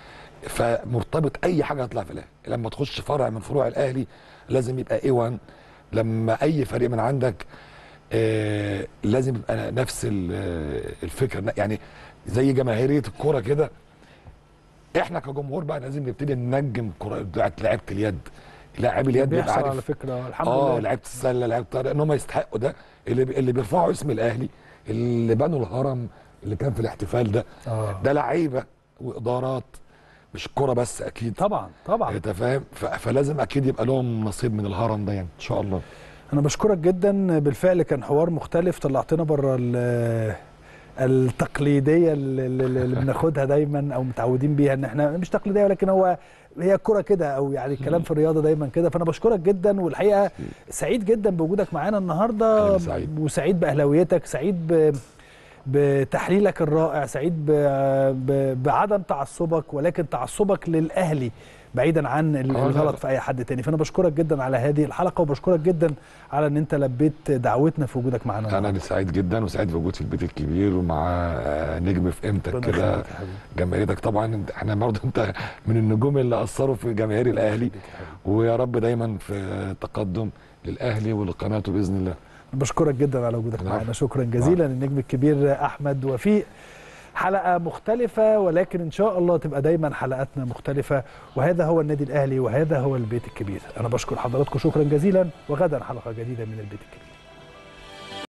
فمرتبط اي حاجه هتطلع في الاهلي لما تخش فرع من فروع الاهلي لازم يبقى اي 1 لما اي فريق من عندك آه لازم يبقى نفس ال- آه، الفكره يعني زي جماهيريه الكوره كده احنا كجمهور بقى لازم نبتدي ننجم كرة بتاعت لعيبه اليد لاعب اليد بيبقى بيحصل على عارف فكره الحمد اه لله لعيبه السله لعيبه الطايره ان هم يستحقوا ده اللي اللي بيرفعوا اسم الاهلي اللي بنوا الهرم اللي كان في الاحتفال ده آه. ده لعيبه وادارات مش كوره بس اكيد طبعا طبعا انت فاهم ف- فلازم اكيد يبقى لهم نصيب من الهرم ده يعني ان شاء الله انا بشكرك جدا بالفعل كان حوار مختلف طلعتنا بره ال- التقليديه اللي, اللي بناخدها دايما او متعودين بيها ان احنا مش تقليديه ولكن هو هي الكره كده او يعني الكلام في الرياضه دايما كده فانا بشكرك جدا والحقيقه سعيد جدا بوجودك معانا النهارده أهلا سعيد. وسعيد باهلاويتك سعيد ب بتحليلك الرائع سعيد ب... ب... بعدم تعصبك ولكن تعصبك للاهلي بعيدا عن ال- آه، لا، الغلط لا. في اي حد تاني فانا بشكرك جدا على هذه الحلقه وبشكرك جدا على ان انت لبيت دعوتنا في وجودك معانا انا النهاردة. اللي سعيد جدا وسعيد بوجود في البيت الكبير ومع آه، نجم في قيمتك ربنا كده يخليك يا حبيبي. جماهيرك طبعا انت- احنا برضه انت من النجوم اللي اثروا في جماهير الاهلي ويا رب دايما في تقدم للاهلي ولقناته باذن الله بشكرك جدا على وجودك العفو. معانا شكرا جزيلا النجم الكبير احمد وفيق حلقه مختلفه ولكن ان شاء الله تبقى دايما حلقاتنا مختلفه وهذا هو النادي الاهلي وهذا هو البيت الكبير انا بشكر حضراتكم شكرا جزيلا وغدا حلقه جديده من البيت الكبير